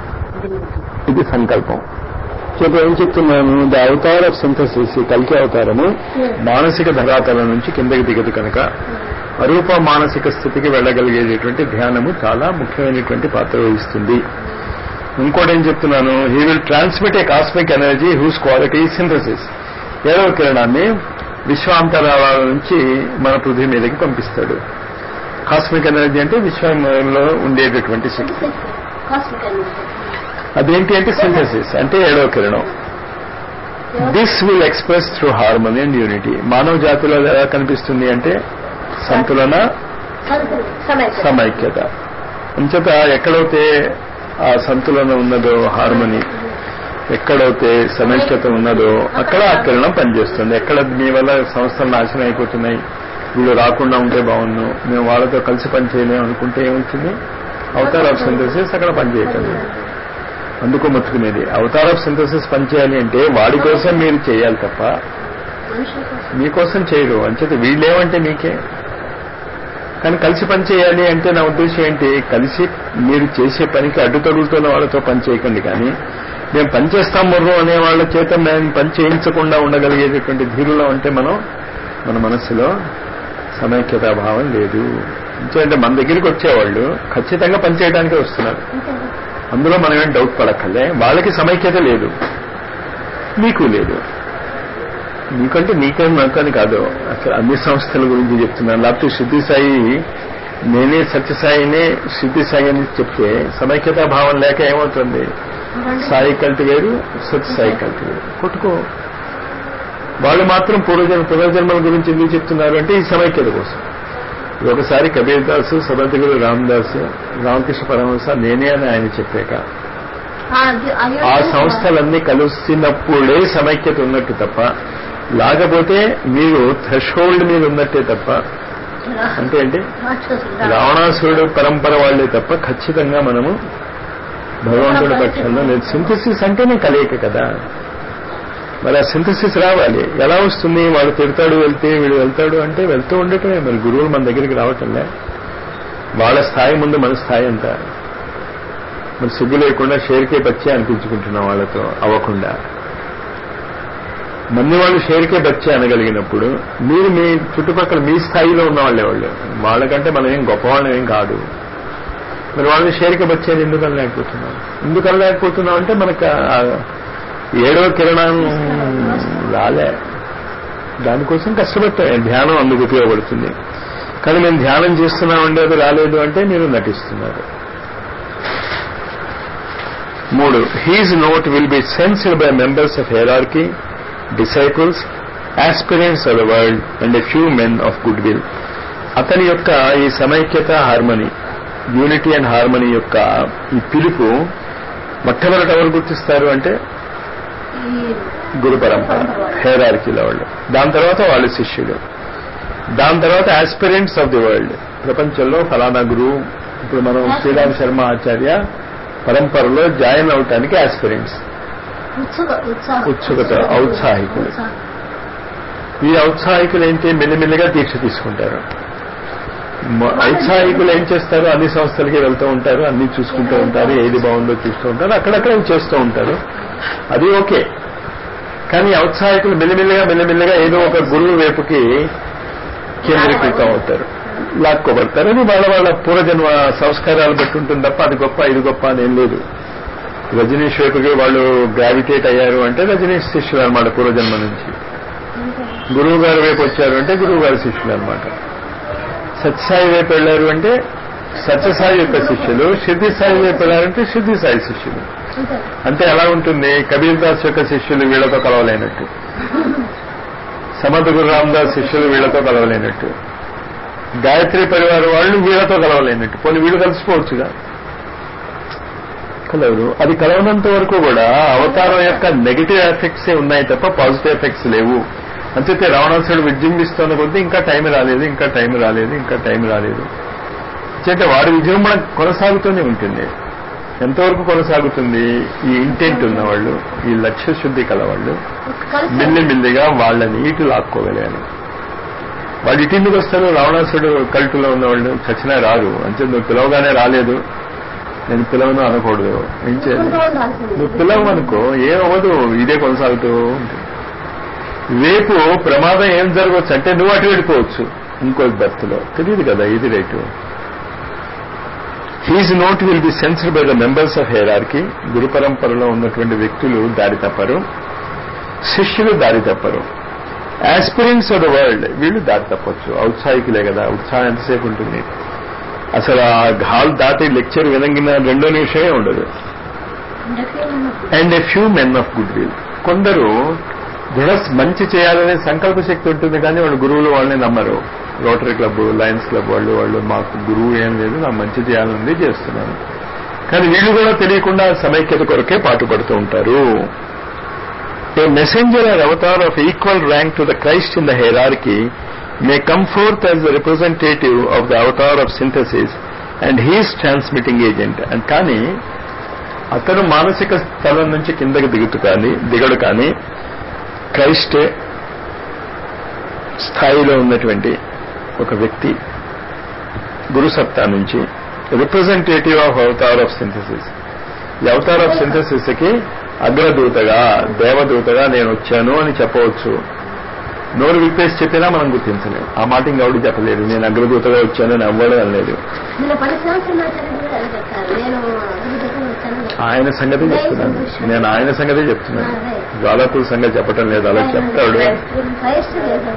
ఇది సంకల్పం చెప్పి ఏం చెప్తున్నాను ద అవతార్ ఆఫ్ సింథసిస్ కలికి అవతారము మానసిక ధరాతల నుంచి కిందకి దిగదు కనుక అరూప మానసిక స్థితికి వెళ్ళగలిగేటటువంటి ధ్యానము చాలా ముఖ్యమైనటువంటి పాత్ర వహిస్తుంది ఇంకోటి ఏం చెప్తున్నాను he will transmit a cosmic energy whose quality synthesis ఏడవ కిరణాన్ని విశ్వాంతరాల నుంచి మన పృథ్వీ మీదకి పంపిస్తాడు కాస్మిక్ ఎనర్జీ అంటే విశ్వంలో ఉండేటటువంటి శక్తి కాస్మిక్ అదేంటి అంటే సింథసిస్ అంటే ఏడవ కిరణం this will express through harmony and unity మానవ జాతిలో ఎలా కనిపిస్తుంది అంటే సంతులన సమయం సమైక్యత అంచేత ఎక్కడైతే ఆ సంతులన ఉన్నదో హార్మోని ఎక్కడైతే సమైక్యత ఉన్నదో అక్కడ ఆ కిరణం పనిచేస్తుంది ఎక్కడ మీ వల్ల సంస్థలు నాశనం అయిపోతున్నాయి వీళ్ళు రాకుండా ఉంటే బాగుండు మేము వాళ్ళతో కలిసి పనిచేయలేము అనుకుంటే ఏమవుతుంది అవతార్ ఆఫ్ సింథసిస్ అక్కడ పనిచేయటం లేదు. అందుకు మొత్తుకునేది అవతార్ ఆఫ్ సింథసిస్ పనిచేయాలి అంటే వాడి కోసం మీరు చేయాలి తప్ప మనుషుల కోసం మీకోసం చేయరు అంచేత వీళ్ళేమంటే మీకే కానీ కలిసి పని చేయాలి అంటే నా ఉద్దేశం ఏంటి కలిసి మీరు చేసే పనికి అడ్డు తగులుతున్న వాళ్ళతో పని చేయకండి కానీ మేము పనిచేస్తాం ముర్రు అనే వాళ్ళ చేత మేము పని చేయించకుండా ఉండగలిగేటటువంటి ధీరులో ఉంటే మనం మన మనస్సులో సమైక్యతా భావం లేదు ఎందుకంటే మన దగ్గరికి వచ్చేవాళ్ళు ఖచ్చితంగా పనిచేయడానికే వస్తున్నారు అంతేనా అందులో మనం ఏం డౌట్ పడక్కర్లే వాళ్ళకి సమైక్యత లేదు నీకు లేదు నీకంటే నీకని నాకని కాదు అసలు అన్ని సంస్థల గురించి చెప్తున్నాను లేకపోతే సిద్ధి సాయి నేనే సత్యసాయినే సిద్ధి సాయి అని చెప్తే సమైక్యతా భావం లేక ఏమవుతుంది సాయి కల్టి వేరు సత్యసాయి కల్టి వేరు కొట్టుకో వాళ్ళు మాత్రం పూర్వజన్మ పునర్జన్మల గురించి ఎందుకు చెప్తున్నారు అంటే ఈ సమైక్యత కోసం ఒకసారి కబీర్ దాస్ సబద్గురు రామదాస్ రామకృష్ణ పరమహంస నేనే అని ఆయన చెప్పాక ఆ, అది- అయ్యో, ఆ సంస్థలన్నీ కలిసినప్పుడే సమైక్యత ఉన్నట్టు తప్ప లేకపోతే మీరు థ్రెషోల్డ్ మీద ఉన్నట్టే తప్ప అంటే ఏంటి రాక్షసుడు. రావణాసురుడు పరంపర వాళ్లే తప్ప ఖచ్చితంగా మనము భగవంతుడి పక్షంలో లేదు సింథసిస్ అంటేనే కలయిక కదా మరి ఆ సింథసిస్ రావాలి ఎలా వస్తుంది వాడు తిడతాడు వెళ్తే వీడు వెళ్తాడు అంటే వెళ్తూ ఉండటమే మరి గురువులు మన దగ్గరికి రావటంలే వాళ్ళ స్థాయి ముందు మన స్థాయి ఎంత మరి సిగ్గు లేకుండా షేర్కే బచ్చే అనిపించుకుంటున్నాం వాళ్ళతో అవ్వకుండా మంది వాళ్ళు షేర్కే బచ్చే అనగలిగినప్పుడు మీరు మీ చుట్టుపక్కల మీ స్థాయిలో ఉన్న వాళ్ళే వాళ్ళు వాళ్ళకంటే మనం ఏం గొప్పవాళ్ళం ఏం కాదు మరి వాళ్ళని షేర్కే బచ్చేది ఎందుకు అనలేకపోతున్నాం ఎందుకు అనలేకపోతున్నాం అంటే మనకు ఆ ఏడో కిరణం రాలే దానికోసం కష్టపడతాం ధ్యానం అందుకు ఉపయోగపడుతుంది కానీ మేము ధ్యానం చేస్తున్నామండి అది రాలేదు అంటే మీరు నటిస్తున్నారు మూడు his note will be sensed by members of hierarchy disciples aspirants of the world and a few men of good will అతని యొక్క ఈ సమైక్యత హార్మనీ యూనిటీ అండ్ హార్మనీ యొక్క ఈ పిలుపు మొట్టమొదట ఎవరు గుర్తిస్తారు అంటే ఈ గురు పరంపర హేరార్కీల వాళ్ళు దాని తర్వాత వాళ్ళ శిష్యులు దాని తర్వాత ఆస్పిరెంట్స్ ఆఫ్ ది వరల్డ్ ప్రపంచంలో ఫలానా గురువు ఇప్పుడు మనం శ్రీరామ్ శర్మ ఆచార్య పరంపరలో జాయిన్ అవటానికి ఆస్పిరెంట్స్ ఉత్సుక ఉత్సాహం ఉత్సుకత, ఔత్సాహికులు. ఉత్సాహం. ఈ ఔత్సాహికులు ఏంటి మెల్లిమెల్లిగా దీక్ష తీసుకుంటారు మ- ఔత్సాహికులు ఏం చేస్తారు అన్ని సంస్థలకి వెళ్తూ ఉంటారు అన్ని చూసుకుంటూ ఉంటారు ఏది బాగుందో చూస్తూ ఉంటారు అక్కడక్కడ చేస్తూ ఉంటారు అది ఓకే కానీ ఔత్సాహికులు మెల్లిమెల్లిగా మెల్లిమెల్లిగా ఏదో ఒక గురువు వైపుకి కేంద్రీకృతం అవుతారు లాక్కోబడతారు అది వాళ్ళ వాళ్ళ పూర్వజన్మ సంస్కారాలు బట్టి ఉంటుంది తప్ప అది గొప్ప ఇది గొప్ప అని ఏం లేదు రజనీష్ వైపుకి వాళ్ళు గ్రావిటేట్ అయ్యారు అంటే రజనీష్ శిష్యులు అనమాట పూర్వజన్మ నుంచి అంతే. గురువు గారి వైపు వచ్చారు అంటే గురువు గారి శిష్యులు అనమాట సత్యసాయి వైపు వెళ్ళారు అంటే సత్యసాయి యొక్క శిష్యులు సిద్ధి సాయి వైపు వెళ్ళారంటే సిద్ధి సాయి శిష్యులు అంతే. అంటే ఎలా ఉంటుంది కబీర్ దాస్ యొక్క శిష్యులు వీళ్ళతో కలవలేనట్టు సమర్థ గురు రామదాస్ శిష్యులు వీళ్ళతో కలవలేనట్టు గాయత్రి పరివారం వాళ్ళు వీళ్ళతో కలవలేనట్టు కొన్ని వీళ్ళు కలిసిపోవచ్చుగా కలవరు అది కలవనంత వరకు కూడా అవతారం యొక్క నెగిటివ్ ఎఫెక్ట్స్ ఉన్నాయి తప్ప పాజిటివ్ ఎఫెక్ట్స్ లేవు అంతే రావణాసుడు విజృంభిస్తున్న కొద్దీ ఇంకా టైం రాలేదు ఇంకా టైం రాలేదు ఇంకా టైం రాలేదు చేత వారి విజృంభణ కొనసాగుతూనే ఉంటుంది ఎంతవరకు కొనసాగుతుంది ఈ ఇంటెంట్ ఉన్నవాళ్ళు ఈ లక్ష్య శుద్ధి కలవాళ్ళు కలిసి మెల్లి మెల్లిగా వాళ్ళని ఇటు లాక్కోగలిగాను వాళ్ళు ఇటు ఎందుకు వస్తారు రావణాసుడు కల్టులో ఉన్నవాళ్ళు చచ్చినా రారు అంటే నువ్వు పిలవగానే రాలేదు నేను పిలవను అనకూడదు ఏం చేయాలి ఉంటూ ఉండాల్సింది. నువ్వు పిలవనుకో ఏమవ్వదు ఇదే కొనసాగుతూ ఉంటుంది రేపు ప్రమాదం ఏం జరగవచ్చు అంటే నువ్వు అటు వెళ్ళిపోవచ్చు ఇంకో బర్త్లో తెలియదు కదా ఇది రేటు his note will be sensed by the members of hierarchy గురు పరంపరలో ఉన్నటువంటి వ్యక్తులు దారి తప్పరు శిష్యులు దారి తప్పరు ఆస్పిరెంట్స్ ఆఫ్ ద వరల్డ్ వీళ్ళు దారి తప్పొచ్చు ఔత్సాహికులే కదా ఉత్సాహం ఎంతసేపు ఉంటుంది అసలు ఆ హాల్ దాటి లెక్చర్ వినంగిన రెండో నిమిషమే ఉండదు Definitely. And a few men of good will కొందరు దృఢ మంచి చేయాలనే సంకల్ప శక్తి ఉంటుంది కానీ వాళ్ళు గురువులు వాళ్ళని నమ్మరు రోటరీ క్లబ్ లయన్స్ క్లబ్ వాళ్ళు వాళ్ళు మాకు గురువు ఏం లేదు నా మంచి చేయాలనుంది చేస్తున్నాను కానీ వీళ్ళు కూడా తెలియకుండా సమైక్యత కొరకే పాటుపడుతూ ఉంటారు a messenger or avatar of equal rank to the Christ in the hierarchy may come forth as the representative of the avatar of synthesis and his transmitting agent and కానీ అతను మానసిక స్థలం నుంచి కిందకి దిగుతు కానీ దిగడు కానీ క్రైస్ట్ స్థాయిలో ఉన్నటువంటి ఒక వ్యక్తి గురుసత్తా నుంచి representative of avatar of synthesis ఈ అవతార్ ఆఫ్ సింథసిస్ కి అగ్రదూతగా దేవదూతగా నేను వచ్చాను అని చెప్పవచ్చు నోరు విప్పేసి చెప్పినా మనం గుర్తించలేము ఆ మాట ఇంకెవడు చెప్పలేదు నేను అగ్రదూతగా వచ్చానని అవ్వడం అనలేదు నేను పది సంవత్సరాలు చదివి అని చెప్తాను నేను అభివృద్ధికి వచ్చాను ఆయన సంగతి చెప్తున్నాను నేను ఆయన సంగతి చెప్తున్నాను జ్వాలకుల సంగతి చెప్పటం లేదు అలా చెప్తాడు వయస్సు లేదు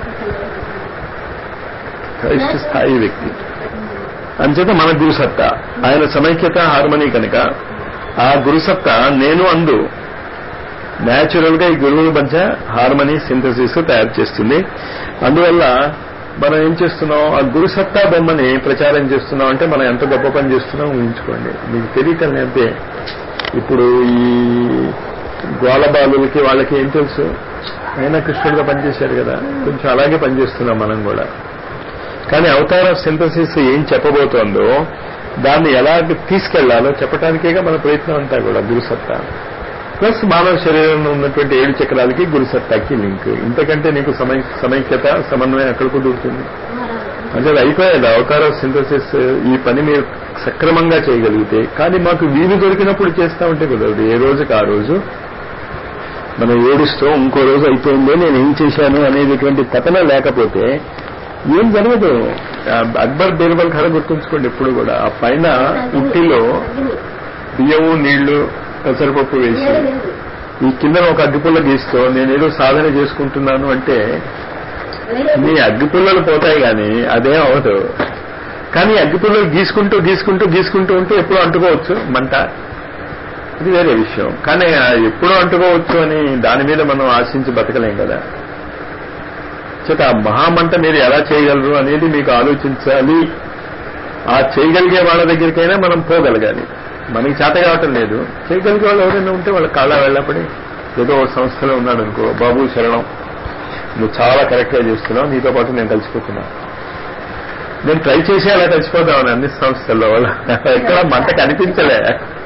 క్రైస్ట్ స్థాయి వ్యక్తి అంచేత మన గురుసత్తా ఆయన సమైక్యత హార్మనీ కనుక ఆ గురుసత్తా నేను అందు న్యాచురల్ గా ఈ గురువుల మధ్య హార్మనీ సింథసిస్ తయారు చేస్తుంది అందువల్ల మనం ఏం చేస్తున్నాం ఆ గురుసత్తా బొమ్మని ప్రచారం చేస్తున్నాం అంటే మనం ఎంత గొప్ప పని చేస్తున్నాం ఊహించుకోండి మీకు తెలియటం లేదే ఇప్పుడు ఈ గోళబాలులకి వాళ్ళకి ఏం తెలుసు అయినా కృష్ణుడిగా పనిచేశారు కదా కొంచెం అలాగే పనిచేస్తున్నాం మనం కూడా కానీ అవతార సింథసిస్ ఏం చెప్పబోతోందో దాన్ని ఎలా తీసుకెళ్లాలో చెప్పడానికేగా మన ప్రయత్నం అంతా కూడా గురుసత్తా ప్లస్ మానవ శరీరంలో ఉన్నటువంటి ఏడు చక్రాలకి గురుసత్తాకి లింక్ ఇంతకంటే నీకు సమై సమైక్యత సమన్వయం ఎక్కడ కుదురుతుంది అంటే అది అయిపోయేది అవతార సింథసిస్ ఈ పని మీరు సక్రమంగా చేయగలిగితే కానీ మాకు వీలు దొరికినప్పుడు చేస్తా ఉంటే కుదరదు ఏ రోజుకి ఆ రోజు మనం ఏడుస్తూ ఇంకో రోజు అయిపోయిందో నేను ఏం చేశాను అనేటువంటి తపన లేకపోతే ఏం జరగదు ఆ అక్బర్ బీర్బల్ కథ గుర్తుంచుకోండి ఎప్పుడు కూడా ఆ పైన ఉట్టిలో బియ్యము నీళ్లు పెసరపప్పు వేసి ఈ కింద ఒక అగ్గిపుల్ల గీస్తూ నేనేదో సాధన చేసుకుంటున్నాను అంటే నీ అగ్గిపుల్లలు పోతాయి కానీ అదేం అవదు కానీ అగ్గిపుల్లలు గీసుకుంటూ గీసుకుంటూ గీసుకుంటూ ఉంటే ఎప్పుడూ అంటుకోవచ్చు మంట ఇది వేరే విషయం కానీ ఆ ఎప్పుడూ అంటుకోవచ్చు అని దాని మీద మనం ఆశించి బతకలేం కదా చేత ఆ మహామంట మీరు ఎలా చేయగలరు అనేది మీకు ఆలోచించాలి ఆ చేయగలిగే వాళ్ళ దగ్గరికైనా మనం పోగలగాలి మనకి చేత కావటం లేదు చేయగలిగే వాళ్ళు ఎవరైనా ఉంటే వాళ్ళ కాళ్ళ వెళ్ళపడి ఏదో ఒక సంస్థలో ఉన్నాడు అనుకో బాబు శరణం నువ్వు చాలా కరెక్ట్గా చేస్తున్నావు నీతో పాటు నేను కలిసిపోతున్నా నేను ట్రై చేసి అలా కలిసిపోతామని అన్ని సంస్థల్లో వాళ్ళ ఎక్కడ మంట కనిపించలే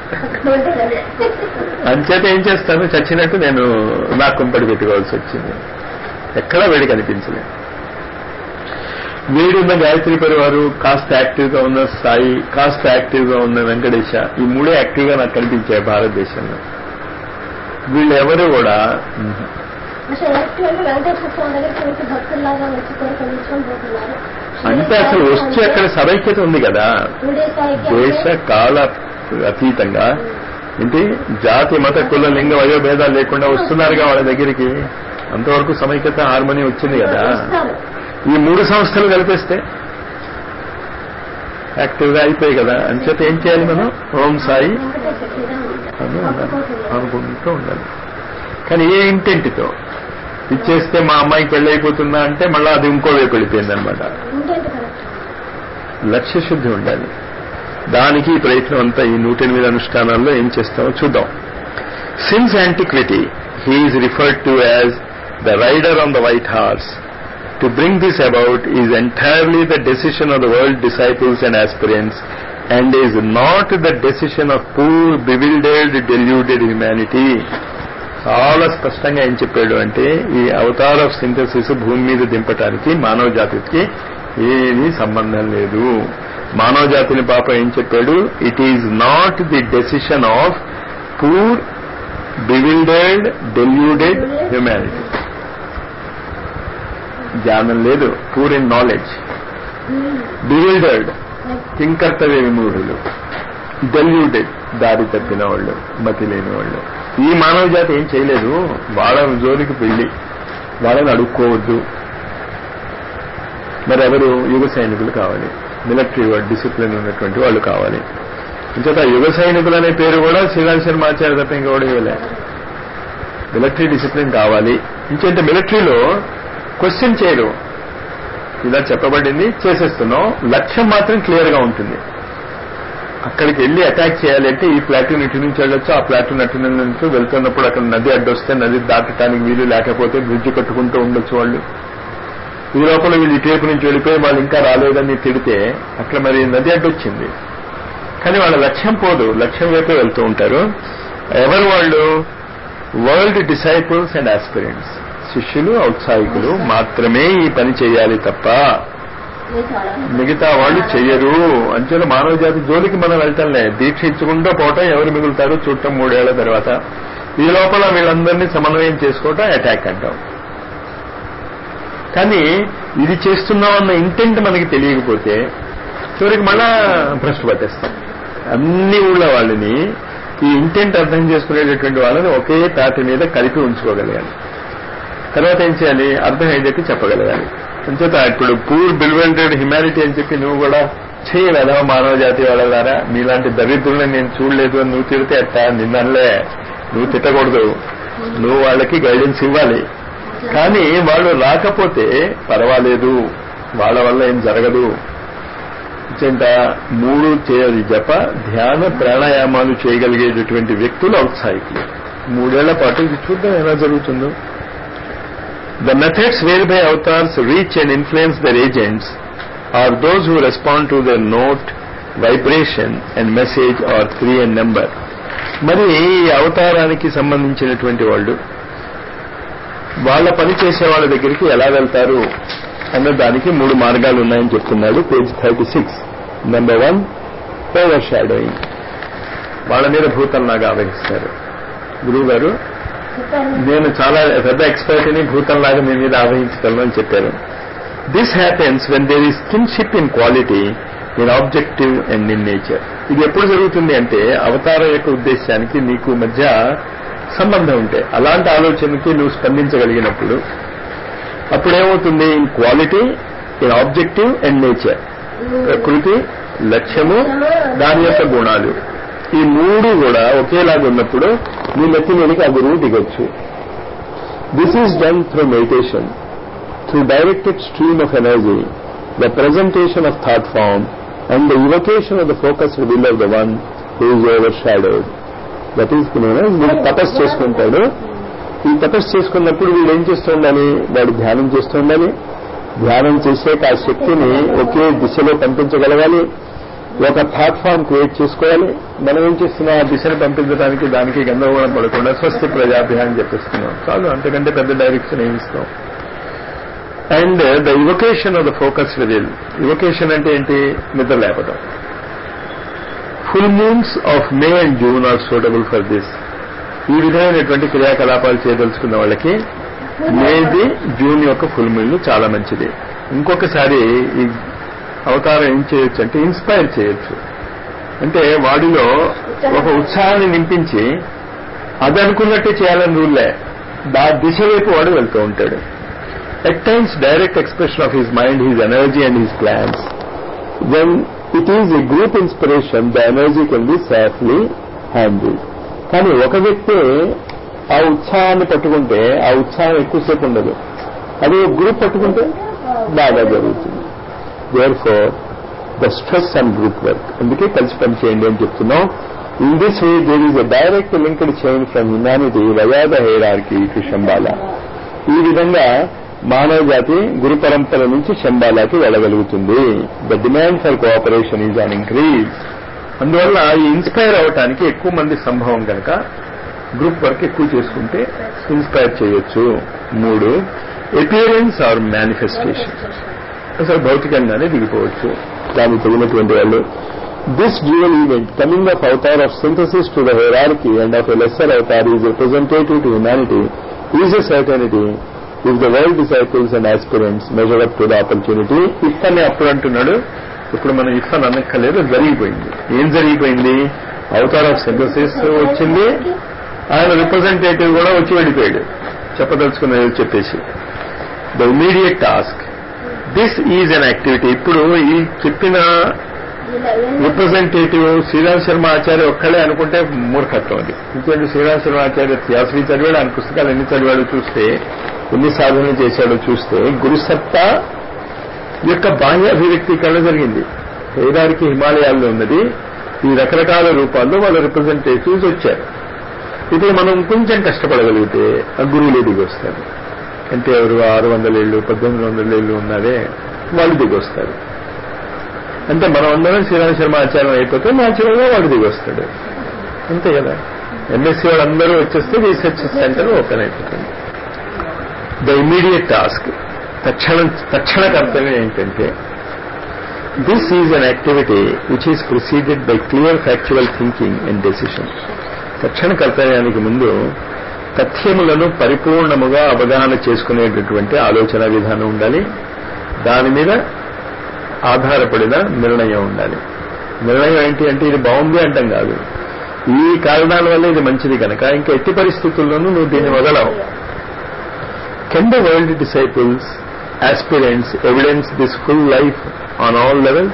అంచేత ఏం చేస్తాను చచ్చినట్టు నేను నా కుంపడి పెట్టుకోవాల్సి వచ్చింది ఎక్కడా వేడి కనిపించలే వేడున్న గాయత్రి పరివారు కాస్త యాక్టివ్ గా ఉన్న సాయి కాస్త యాక్టివ్ గా ఉన్న వెంకటేశ ఈ మూడే యాక్టివ్ గా నాకు కనిపించాయి భారతదేశంలో వీళ్ళు ఎవరు కూడా అసలు ఎలక్ట్రిక్ వెంకటేశ్వర స్వామి దగ్గరికి వచ్చి భక్తుల్లాగా వచ్చి కోరికలు ఇచ్చుకొని పోతున్నారు అంటే అసలు వచ్చి అక్కడ సమైక్యత ఉంది కదా ఉండే స్థాయికి దేశ కాల అతీతంగా ఏంటి జాతి మత కుల లింగ వయోభేదాలు లేకుండా వస్తున్నారుగా వాళ్ళ దగ్గరికి అంతవరకు సమైక్యత హార్మోని వచ్చింది కదా ఇస్తారు. ఈ మూడు సంస్థలు కలిపేస్తే యాక్టివ్ గా అయిపోయి కదా అంచేత ఏం చేయాలి మనం ఓం సాయి వెంకటేశ్వర శ్రీరాముడు. అని ఉండాలి ఒప్పుకోవట్లేదు. అనుకుంటూ ఉండాలి కానీ ఏ ఇంటెంట్తో ఇచ్చేస్తే మా అమ్మాయికి పెళ్లి అయిపోతుందా అంటే మళ్ళీ అది ఇంకో వైపు వెళ్ళిపోయింది అనమాట ఇంకేంటి కరెక్ట్ లక్ష్య శుద్ధి ఉండాలి దానికి ఈ ప్రయత్నం అంతా ఈ నూట ఎనిమిది అనుష్ఠానాల్లో ఏం చేస్తామో చూద్దాం since antiquity he is referred to as the rider on the white horse to bring this about is entirely the decision of the world disciples and aspirants and is not the decision of poor bewildered deluded humanity చాలా స్పష్టంగా ఏం చెప్పాడు అంటే ఈ avatar of synthesis భూమి మీద దింపటానికి మానవ జాతికి ఏమీ సంబంధం లేదు మానవ జాతిని పాప ఏం చెప్పాడు it is not the decision of poor bewildered deluded humanity జ్ఞానం లేదు పూర్ ఇన్ నాలెడ్జ్ బివిల్డర్డ్ కింకర్తవ్య విమూఢులు డెల్యూటెడ్ దారి తప్పిన వాళ్ళు మతి లేని వాళ్ళు ఈ మానవ జాతి ఏం చేయలేదు వాళ్ళ జోలికి పెళ్లి వాళ్ళని అడుక్కోవద్దు మరి ఎవరు యుగ సైనికులు కావాలి మిలిటరీ డిసిప్లిన్ ఉన్నటువంటి వాళ్ళు కావాలి ఇంకొక యుగ సైనికులు అనే పేరు కూడా శ్రీరామ్ శర్మ ఆచార్య తప్ప ఇంకొకటి ఇవ్వలే మిలిటరీ డిసిప్లిన్ కావాలి ఇంకేంటే మిలిటరీలో క్వశ్చన్ చేయరు ఇలా చెప్పబడింది చేసేస్తున్నాం లక్ష్యం మాత్రం క్లియర్ గా ఉంటుంది అక్కడికి వెళ్ళి అటాక్ చేయాలి అంటే ఈ ప్లాటూన్ ఇటు నుంచి వెళ్ళొచ్చు ఆ ప్లాటూన్ అటు నుంచి వెళ్తున్నప్పుడు అక్కడ నది అడ్డొస్తే నది దాటడానికి వీలు లేకపోతే బ్రిడ్జ్ కట్టుకుంటూ ఉండొచ్చు వాళ్ళు ఈ లోపల వీళ్ళు ఇటువైపు నుంచి వెళ్ళిపోయి వాళ్ళు ఇంకా రాలేదని తిడితే అక్కడ మరి నది అడ్డొచ్చింది కానీ వాళ్ళ లక్ష్యం పోదు లక్ష్యం వైపే వెళ్తూ ఉంటారు ఎవరు వాళ్ళు వరల్డ్ డిసైపుల్స్ అండ్ ఆస్పిరెంట్స్ శిష్యులు ఔత్సాహికులు మాత్రమే ఈ పని చేయాలి తప్ప మిగతా వాళ్ళు చెయ్యరు అంచెల మానవ జాతి జోలికి మనం వెళ్తాంలే దీక్ష ఇచ్చుకుంటూ పోవటం ఎవరు మిగులుతారు చూడటం మూడేళ్ల తర్వాత ఈ లోపల వీళ్ళందరినీ సమన్వయం చేసుకోవటం అటాక్ అంటాం కానీ ఇది చేస్తున్నామన్న ఇంటెంట్ మనకి తెలియకపోతే చివరికి మళ్ళా భ్రష్టు పట్టేస్తాం అన్ని ఊళ్ళ వాళ్ళని ఈ ఇంటెంట్ అర్థం చేసుకునేటటువంటి వాళ్ళని ఒకే తాటి మీద కలిపి ఉంచుకోగలగాలి తర్వాత ఏం చేయాలి అర్థమయ్యేటట్టు చెప్పగలగాలి అంచేత ఇప్పుడు పూర్ బిల్వెల్టెడ్ హ్యుమానిటీ అని చెప్పి నువ్వు కూడా చేయలేదా మానవ జాతి వాళ్ళారా మీలాంటి దరిద్రుల్ని నేను చూడలేదు అని నువ్వు తిడితే అట్ట నిన్నలే నువ్వు తిట్టకూడదు నువ్వు వాళ్ళకి గైడెన్స్ ఇవ్వాలి కానీ వాళ్ళు రాకపోతే పర్వాలేదు వాళ్ళ వల్ల ఏం జరగదు చెంత మూడు చేయాలి జప ధ్యాన ప్రాణాయామాలు చేయగలిగేటటువంటి వ్యక్తులు ఔత్సాహికులు మూడేళ్ల పాటు ఇది చూద్దాం ఎలా జరుగుతుందో The methods whereby avatars reach and influence their agents are those who respond to their note, vibration and message or three and number. మరి ఈ అవతారానికి సంబంధించినటువంటి వాళ్ళు వాళ్ళ పని చేసే వాళ్ళ దగ్గరికి ఎలా వెళ్తారు అన్న దానికి మూడు మార్గాలు ఉన్నాయని చెప్తున్నాడు page thirty six number one overshadowing వాళ్ళ మీద భూతంలాగా ఆవహిస్తారు గురువు గారు చెప్పారు నేను చాలా పెద్ద ఎక్స్పర్ట్ అని భూతంలాగా మీ మీద ఆవహించగలను అని చెప్పారు this happens when there is kinship in quality in objective and in nature ఇది ఎప్పుడు జరుగుతుంది అంటే అవతారం యొక్క ఉద్దేశానికి నీకు మధ్య సంబంధం ఉంటే అలాంటి ఆలోచనకి నువ్వు స్పందించగలిగినప్పుడు అప్పుడేమవుతుంది in quality in objective and nature ప్రకృతి లక్ష్యము దాని యొక్క గుణాలు ఈ మూడు కూడా ఒకేలాగా ఉన్నప్పుడు నీ నెత్తి మీదకి ఆ గురువు దిగొచ్చు this is done through meditation through directed stream of energy the presentation of thought form and the evocation of the focused will of the one who is overshadowed that is వీడు తపస్సు చేసుకుంటాడు ఈ తపస్సు చేసుకున్నప్పుడు వీడు ఏం చేస్తూ ఉండాలి వాడు ధ్యానం చేస్తూ ఉండాలి ధ్యానం చేసాక ఆ శక్తిని ఒకే దిశలో పంపించగలగాలి ఒక ప్లాట్ఫామ్ క్రియేట్ చేసుకోవాలి మనం ఏం చేస్తున్నాం ఆ దిశను పంపించడానికి దానికి గందరగోళం పడకుండా స్వస్తి ప్రజాభ్య అని చెప్పిస్తున్నాం చాలు అంతకంటే పెద్ద డైరెక్షన్ ఏమి ఇస్తాం and the evocation of the focus will evocation అంటే ఏంటి నిద్ర లేపడం full moons of May and June are suitable for this ఈ విధమైనటువంటి క్రియాకలాపాలు చేయదలుచుకున్న వాళ్ళకి మేది జూన్ యొక్క ఫుల్ మూన్ చాలా మంచిది ఇంకొకసారి ఈ అవతారం ఏం చేయొచ్చు అంటే ఇన్స్పైర్ చేయొచ్చు అంటే వాడిలో ఒక ఉత్సాహాన్ని నింపించి అది అనుకున్నట్టే చేయాలని రూల్లే దా దిశ వైపు వాడు వెళ్తూ ఉంటాడు at times direct expression of his mind his energy and his plans when it is a group inspiration the energy can be safely handle కానీ ఒక వ్యక్తి ఆ ఉత్సాహాన్ని పట్టుకుంటే ఆ ఉత్సాహం ఎక్కువసేపు ఉండదు అది ఒక గ్రూప్ పట్టుకుంటే బాగా జరుగుతుంది therefore the stress and group work అందుకే కలిసి పని చేయండి అని చెప్తున్నాం in this way there is a direct linked chain from humanity via the hierarchy to Shamballa ఈ విధంగా మానవ జాతి గురు పరంపర నుంచి శంబాలాకి వెళ్ళగలుగుతుంది the demand for cooperation is on increase అందువల్ల ఈ ఇన్స్పైర్ అవటానికి ఎక్కువ మంది సంభవం కనుక గ్రూప్ వర్క్ ఎక్కువ చేసుకుంటే ఇన్స్పైర్ చేయొచ్చు మూడు ఎపియరెన్స్ ఆర్ మేనిఫెస్టేషన్ అసలు భౌతికంగానే దిగిపోవచ్చు దానికి తగినటువంటి వాళ్ళు this dual event coming of avatar of synthesis to the hierarchy and of a lesser avatar is representative to humanity is a certainty if the world disciples and aspirants measure up to the opportunity if అని అప్పుడు అంటున్నాడు ఇప్పుడు మనం if అని అనక్కర్లేదు జరిగిపోయింది ఏం జరిగిపోయింది Avatar of synthesis వచ్చింది ఆయన రిప్రజెంటేటివ్ కూడా వచ్చి వెళ్ళిపోయాడు చెప్పదలుచుకున్నది చెప్పేసి the immediate task this is an activity ఇప్పుడు ఈ చెప్పిన ఇలా ఎన్ని రిప్రజెంటేటివ్ శ్రీరామ్ శర్మ ఆచార్య ఒక్కడే అనుకుంటే మూర్ఖత్వం అది ఎందుకంటే శ్రీరామ్ శర్మ ఆచార్య థియాసఫీ చదివాడు ఆయన పుస్తకాలు ఎన్ని చదివాడో చూస్తే ఎన్ని సాధనలు చేశాడో చూస్తే గురుసత్తా యొక్క బాహ్య అభివ్యక్తీకరణ జరిగింది హైరారికి హిమాలయాల్లో ఉన్నది ఈ రకరకాల రూపాల్లో వాళ్ళ రిప్రజెంటేటివ్స్ వచ్చారు ఇప్పుడు మనం కొంచెం కష్టపడగలిగితే ఆ గురువులే దిగి వస్తారు అంటే ఎవరు ఆరు వందల ఏళ్ళు పద్దెనిమిది వందల ఏళ్ళు ఉన్నారే వాళ్ళు దిగి వస్తారు అంటే మనం అందరం శ్రీరామ శర్మ ఆచారం అయిపోతే న్యాచురల్ గా వాడు దిగి వస్తాడు అంతే కదా ఎంఎస్సీ వాళ్ళందరూ వచ్చేస్తే రీసెర్చ్ సెంటర్ ఓపెన్ అయిపోతుంది ద ఇమీడియట్ టాస్క్ తక్షణ తక్షణ కర్తవ్యం ఏంటంటే this is an activity which is proceeded by clear factual thinking and decision తక్షణ కర్తవ్యానికి ముందు తథ్యములను పరిపూర్ణముగా అవగాహన చేసుకునేటటువంటి ఆలోచన విధానం ఉండాలి దాని మీద ఆధారపడిన నిర్ణయం ఉండాలి నిర్ణయం ఏంటి అంటే ఇది బాగుంది అంటాం కాదు ఈ కారణాల వల్ల ఇది మంచిది కనుక ఇంకా ఎట్టి పరిస్థితుల్లోనూ నువ్వు దీన్ని వదలవు can the world disciples aspirants evidence this full life on all levels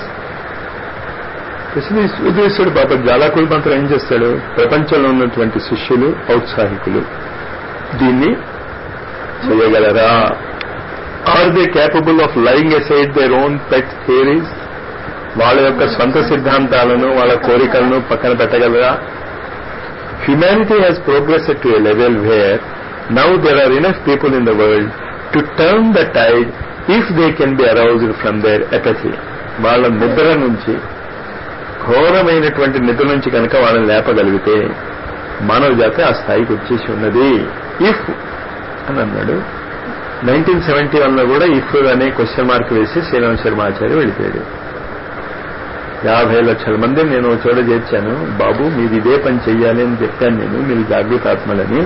ఉద్దేశుడు పాప జాలాకుడు మాత్రం ఏం చేస్తాడు ప్రపంచంలో ఉన్నటువంటి శిష్యులు ఔత్సాహికులు దీన్ని చేయగలరా are they capable of laying aside their own pet theories వాళ్ళ యొక్క సొంత సిద్ధాంతాలను వాళ్ళ కోరికలను పక్కన పెట్టగలరా humanity has progress to a level where now there are enough people in the world to turn the tide if they can be aroused from their apathy వాళ్ళ నిద్ర నుంచి ఘోరమైనటువంటి నిద్ర నుంచి కనుక వాళ్ళని లేపగలిగితే మానవ జాతి ఆ స్థాయికి వచ్చేసి ఉన్నది ఇఫ్ అని అన్నాడు నైన్టీన్ సెవెంటీ వన్ లో కూడా ఇఫ్ అనే క్వశ్చన్ మార్క్ వేసి శ్రీరామ్ శర్మ ఆచార్య వెళ్ళిపోయాడు యాభై లక్షల మంది నేను ఒక చోట చేర్చాను బాబు మీరు ఇదే పని చెయ్యాలి అని చెప్పాను నేను మీరు జాగృతాత్మలని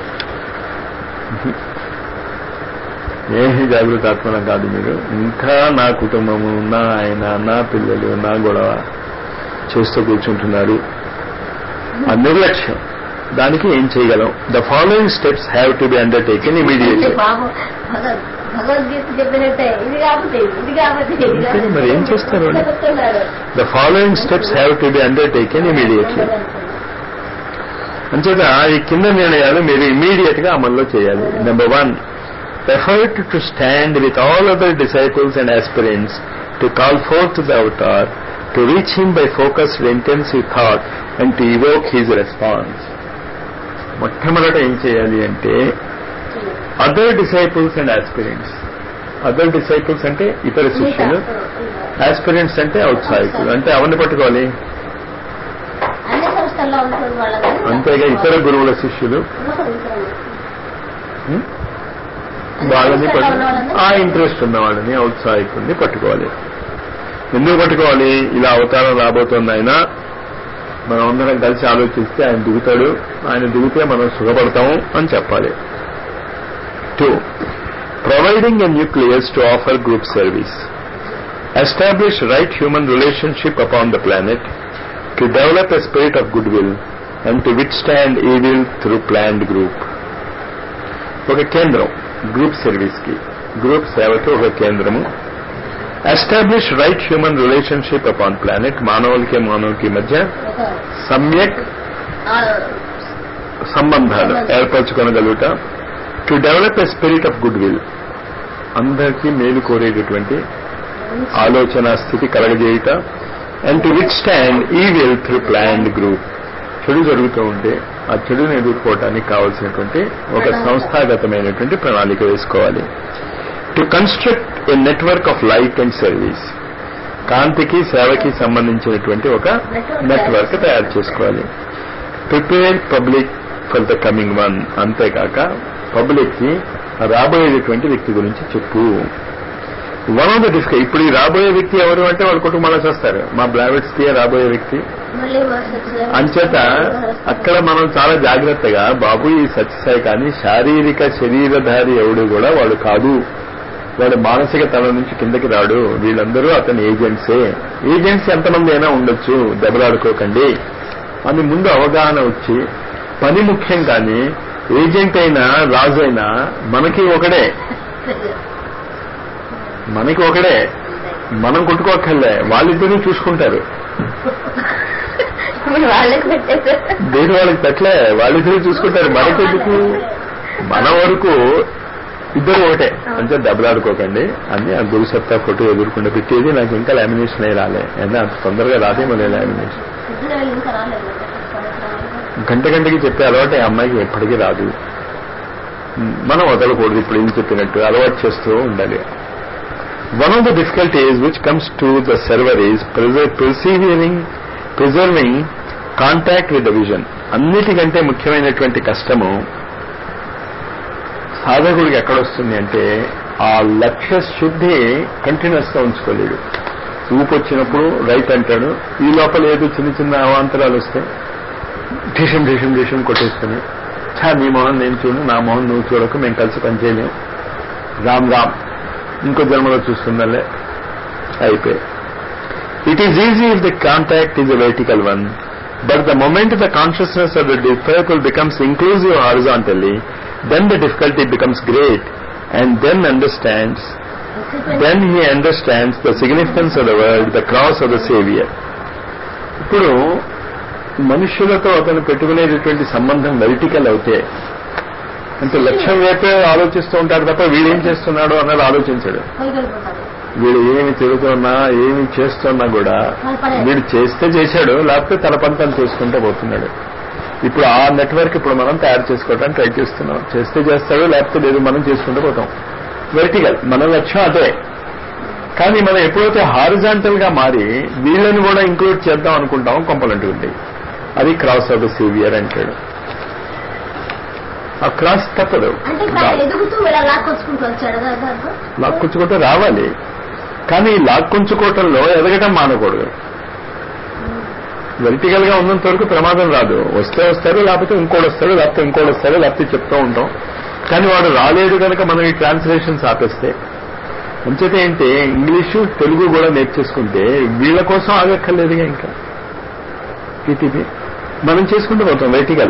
ఏమి జాగృతాత్మలం కాదు మీరు ఇంకా నా కుటుంబము నా ఆయన నా పిల్లలు నా గొడవ చేస్తూ కూర్చుంటున్నారు ఆ నిర్లక్ష్యం దానికి ఏం చేయగలం the following steps have to be undertaken immediately బాబు భగవద్ భగవద్గీత చెప్పినట్టే ఇది కాకపోతే ఇది, ఇది కాకపోతే ఇది అంతే కాకపోతే మరి ఏం చేస్తారు వాళ్ళు? చెప్తున్నాడు. The following steps have to be undertaken immediately అంచేత ఈ కింద నిర్ణయాలు మీరు ఇమీడియట్ గా అమల్లో చేయాలి number one effort to stand with all other disciples and aspirants to call forth the avatar to reach him by focused intensive thought and to evoke his response మొట్టమొదట ఏం చేయాలి అంటే other disciples and aspirants other disciples అంటే ఇతర శిష్యులు aspirants అంటే ఔత్సాహికులు అంటే అవన్నీ పట్టుకోవాలి అన్ని సంస్థల్లో ఉంటుంది వాళ్ళని అంతేగా ఇతర గురువుల శిష్యులు హ్మ్? వాళ్ళని పట్టు ఆ ఇంట్రెస్ట్ ఉన్న వాళ్ళని ఔత్సాహికుల్ని పట్టుకోవాలి ఎందుకు పట్టుకోవాలి ఇలా అవతారం రాబోతోంది ఆయన మనం అందరం కలిసి ఆలోచిస్తే ఆయన దిగుతాడు ఆయన దిగితే మనం సుఖపడతాము అని చెప్పాలి to providing a nucleus to offer group service establish right human relationship upon the planet to develop a spirit of good will and to withstand evil through planned group ఒక కేంద్రం గ్రూప్ సర్వీస్ కి group సేవకి ఒక కేంద్రము establish right human relationship upon planet మానవులకి మానవులకి మధ్య సమ్యక్ సంబంధాలు ఏర్పరచుకొనగలుగుట to develop a spirit of good will అందరికీ మేలు కోరేటటువంటి ఆలోచన స్థితి కలగజేయుట and to withstand evil through planned group చెడు జరుగుతూ ఉంటే ఆ చెడుని ఎదుర్కోవటానికి కావలసినటువంటి ఒక సంస్థాగతమైనటువంటి ప్రణాళిక వేసుకోవాలి to construct a network of light and service కాంతికి సేవకి సంబంధించినటువంటి ఒక నెట్వర్క్ తయారు చేసుకోవాలి prepare public for the coming one అంతేకాక పబ్లిక్ కి రాబోయేటటువంటి వ్యక్తి గురించి చెప్పు వన్ ఆఫ్ ద డిస్క ఇప్పుడు ఈ రాబోయే వ్యక్తి ఎవరు అంటే వాళ్ళ కుటుంబాలకు వస్తారు మా బ్లావెట్స్ కి రాబోయే వ్యక్తి మళ్ళీ మా సత్యసాయి అంచేత అక్కడ మనం చాలా జాగ్రత్తగా బాబు ఈ సత్యసాయి కానీ శారీరక శరీరధారి ఎవడు కూడా వాడు కాదు వాడు మానసిక తల నుంచి కిందకి రాడు వీళ్ళందరూ అతని ఏజెంట్సే ఏజెంట్స్ ఎంతమంది అయినా ఉండొచ్చు దెబ్బలాడుకోకండి అని ముందు అవగాహన వచ్చి పని ముఖ్యం కానీ ఏజెంట్ అయినా రాజు అయినా మనకి ఒకడే మనకి ఒకడే మనం కొట్టుకోక్కర్లే వాళ్ళిద్దరూ చూసుకుంటారు ఇప్పుడు వాళ్ళకి పెట్టేసారు దేని వాళ్ళకి పెట్టలే వాళ్ళిద్దరూ చూసుకుంటారు మనకెందుకు మన వరకు ఇద్దరు ఒకటే అంటే దెబ్బలాడుకోకండి అని ఆ గురు సత్తా ఫోటో ఎదుర్కొండ పెట్టేది నాకు ఇంకా లామినేషన్ అయి రాలే అంటే అంత తొందరగా రాదేమో లామినేషన్ ఇద్దరు వాళ్ళు ఇంకా రాలేదు సంవత్సరాలు. గంట గంటకి చెప్పే అలవాటు ఈ అమ్మాయికి ఎప్పటికీ రాదు మనం వదలకూడదు ఇప్పుడు ఏం చెప్పినట్టు అలవాటు చేస్తూ ఉండాలి one of the difficulties which comes to the server is perceiving preserving contact with the vision అన్నిటికంటే ముఖ్యమైనటువంటి కష్టము సాధకుడికి ఎక్కడొస్తుంది అంటే ఆ లక్ష్య శుద్ధి కంటిన్యూస్ గా ఉంచుకోలేడు ఊపు వచ్చినప్పుడు రైట్ అంటాడు ఈ లోపల ఏదో చిన్న చిన్న అవాంతరాలు వస్తాయి ఠిషం ఠిషం ఠిషం కొట్టేసుకుని ఛా నీ మొహం నేను చూడు నా మొహం నువ్వు చూడకు మేము కలిసి పనిచేయలేం రామ్ రామ్ ఇంకో జన్మలో చూస్తుందలే అయిపోయి it is easy if the contact is a vertical one but the moment the consciousness of the disciple becomes inclusive horizontally, then the difficulty becomes great and then understands, then he understands the significance of the word, the cross of the Savior. ఇప్పుడు మనుష్యులతో అతను పెట్టుకునేటటువంటి సంబంధం వెరిటికల్ అవుతే అంటే లక్ష్యం వైపే ఆలోచిస్తూ ఉంటాడు తప్ప వీడేం చేస్తున్నాడు అన్నది ఆలోచించడు పైకెళ్ళిపోతాడు వీడు ఏమి తిరుగుతున్నా ఏమి చేస్తున్నా కూడా వీడు చేస్తే చేశాడు లేకపోతే తన పని తను చేసుకుంటూ పోతున్నాడు ఇప్పుడు ఆ నెట్వర్క్ ఇప్పుడు మనం తయారు చేసుకోవడానికి ట్రై చేస్తున్నాం చేస్తే చేస్తాడు లేకపోతే లేదు మనం చేసుకుంటూ పోతాం వెర్టికల్ మన లక్ష్యం అదే కానీ మనం ఎప్పుడైతే హారిజాంటల్ గా మారి వీళ్ళని కూడా ఇంక్లూడ్ చేద్దాం అనుకుంటాం కొంపలంటుంది అది క్రాస్ ఆఫ్ ద సేవియర్ అంటాడు ఆ క్రాస్ తప్పదు అంటే ఇక్కడ ఆయన ఎదుగుతూ ఇలా లాక్కొచ్చుకుంటూ వచ్చాడు కదా దాంట్లో లాక్కుంచుకోవటం రావాలి కానీ ఈ లాక్కుంచుకోవటంలో ఎదగటం మానకూడదు వెర్టికల్ గా ఉన్నంత వరకు ప్రమాదం రాదు వస్తే వస్తాడు లేకపోతే ఇంకోటి వస్తాడు లేకపోతే ఇంకోటి వస్తాడు లేకపోతే చెప్తూ ఉంటాం కానీ వాడు రాలేదు కనుక మనం ఈ ట్రాన్స్లేషన్స్ ఆపేస్తే అంచేత ఏంటి ఇంగ్లీషు తెలుగు కూడా నేర్చేసుకుంటే వీళ్ళ కోసం ఆగక్కర్లేదుగా ఇంకా ఇది మనం చేసుకుంటూ పోతాం వెర్టికల్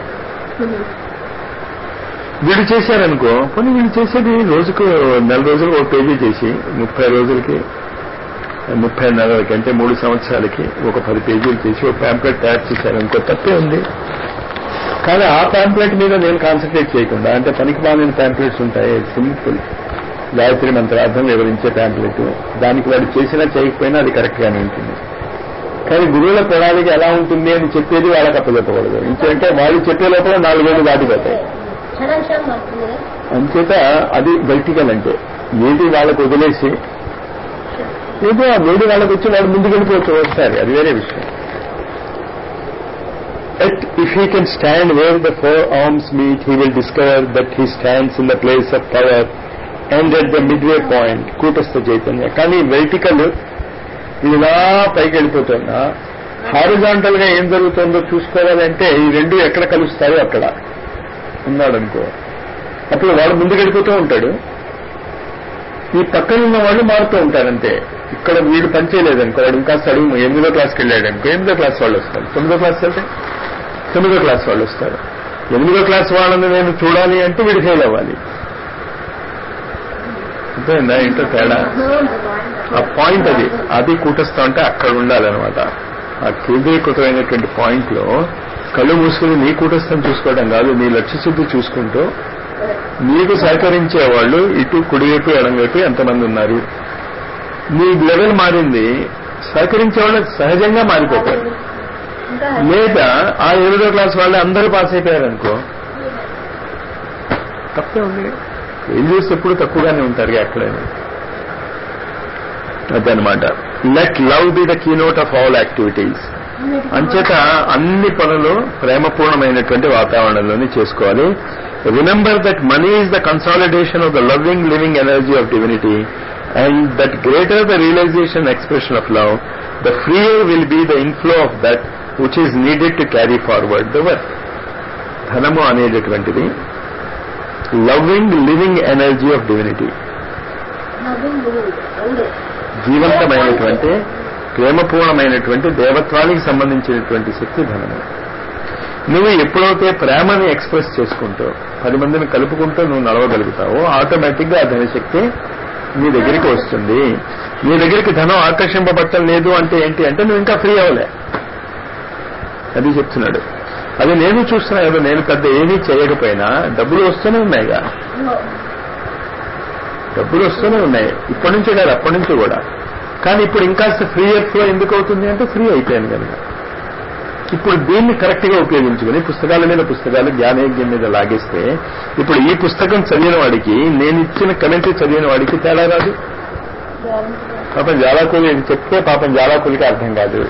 వీడు చేశారనుకో పోనీ వీడు చేసేది రోజుకు నెల రోజులు ఒక పేజీ చేసి ముప్పై రోజులకి ముప్పై నెలలకి అంటే మూడు సంవత్సరాలకి ఒక పది పేజీలు చేసి ఒక ప్యాంప్లెట్ తయారు చేశారనుకో తప్పే ఉంది కానీ ఆ ప్యాంప్లెట్ మీద నేను కాన్సన్ట్రేట్ చేయకుండా అంటే పనికి మాలిన ప్యాంప్లెట్స్ ఉంటాయి సింపుల్ గాయత్రి మంత్రార్థం వివరించే ప్యాంప్లెట్ దానికి వాడు చేసినా చేయకపోయినా అది కరెక్ట్ గానే ఉంటుంది కానీ గురువుల ప్రణాళిక ఎలా ఉంటుంది అని చెప్పేది వాళ్ళకి అప్పచెప్పకూడదు ఇంకంటే వాళ్ళు చెప్పే లోపల నాలుగేళ్లు దాటిపోతాయి క్షణం క్షణం మారుతుంది కదా అంచేత అది వెర్టికల్ అంటే ఏది వాళ్ళకు వదిలేసి ఏదో ఆ వేడి వాళ్ళకి వచ్చి వాళ్ళు ముందుకు వెళ్ళిపోవచ్చు ఒకసారి అది వేరే విషయం Yet, if he can stand where the four arms meet, he will discover that he stands in the place of power and at the midway point, కూటస్థ చైతన్య కానీ వెర్టికల్ ఇలా పైకి వెళ్ళిపోతున్నా హారిజాంటల్ గా ఏం జరుగుతుందో చూసుకోవాలంటే ఈ రెండు ఎక్కడ కలుస్తాయో అక్కడ ఉన్నాడు అనుకో అప్పుడు వాడు ముందుకు వెళ్ళిపోతూ ఉంటాడు ఈ పక్కన ఉన్న వాళ్ళు మారుతూ ఉంటారంటే ఇక్కడ వీడు పనిచేయలేదనుకో వాడు ఇంకా అడుగు ఎనిమిదో క్లాస్కి వెళ్ళాడు అనుకో ఎనిమిదో క్లాస్ వాళ్ళు వస్తారు తొమ్మిదో క్లాస్ వెళ్తే తొమ్మిదో క్లాస్ వాళ్ళు వస్తారు ఎనిమిదో క్లాస్ వాళ్ళని నేను చూడాలి అంటే వీడు ఫెయిల్ అవ్వాలి అంతేందా ఏంటో తేడా ఆ పాయింట్ అది అది కూటస్థం అంటే అక్కడ ఉండాలన్నమాట ఆ కేంద్రీకృతమైనటువంటి పాయింట్ లో కళ్ళు మూసుకుని నీ కూటస్థం చూసుకోవడం కాదు నీ లక్ష్య శుద్ధి చూసుకుంటూ నీకు సహకరించే వాళ్ళు ఇటు కుడివైపు ఎడంవైపు ఎంతమంది ఉన్నారు నీ లెవెల్ మారింది సహకరించే వాళ్ళు సహజంగా మారిపోతారు ఇంకా లేదా ఆ ఎనిమిదో క్లాస్ వాళ్ళు అందరూ పాస్ అయిపోయారనుకో తప్పే ఉంది ఏం చేస్తే ఎప్పుడు తక్కువగానే ఉంటారు ఎక్కడైనా అదనమాట let love be the keynote of all activities అంచేత అన్ని పనులు ప్రేమపూర్ణమైనటువంటి వాతావరణంలోనే చేసుకోవాలి remember that money is the consolidation of the loving living energy of divinity and that greater the realisation expression of love the freer will be the inflow of that which is needed to carry forward the work ధనము అనేటటువంటిది loving living energy of divinity loving living రెండు జీవంతమైనటువంటి ప్రేమపూర్ణమైనటువంటి దేవత్వానికి సంబంధించినటువంటి శక్తి ధనము నువ్వు ఎప్పుడైతే ప్రేమని express చేసుకుంటూ పది మందిని కలుపుకుంటూ నువ్వు నడవగలుగుతావో ఆటోమేటిక్ గా ఆ ధనశక్తి నీ దగ్గరికి వస్తుంది నీ దగ్గరికి ధనం ఆకర్షింపబట్టం లేదు అంటే ఏంటి అంటే నువ్వు ఇంకా ఫ్రీ అవ్వలే అది చెప్తున్నాడు అది నేను చూస్తున్నా కదా నేను పెద్ద ఏమీ చేయకపోయినా డబ్బులు వస్తూనే ఉన్నాయిగా డబ్బులు వస్తూనే ఉన్నాయి ఇప్పటి నుంచే కాదు అప్పటి నుంచి కూడా కానీ ఇప్పుడు ఇంకాస్త ఫ్రీ ఫ్లో ఎందుకు అవుతుంది అంటే ఫ్రీ అయిపోయాను కనుక ఇప్పుడు దీన్ని కరెక్ట్ గా ఉపయోగించుకుని పుస్తకాల మీద పుస్తకాలు జ్ఞానయజ్ఞం మీద లాగేస్తే ఇప్పుడు ఈ పుస్తకం చదివిన వాడికి నేను ఇచ్చిన కమెంటరీ చదివిన వాడికి తేడా రాదు పాపం జాలాకులి చెప్తే పాపం జాలాకులికి అర్థం కాదు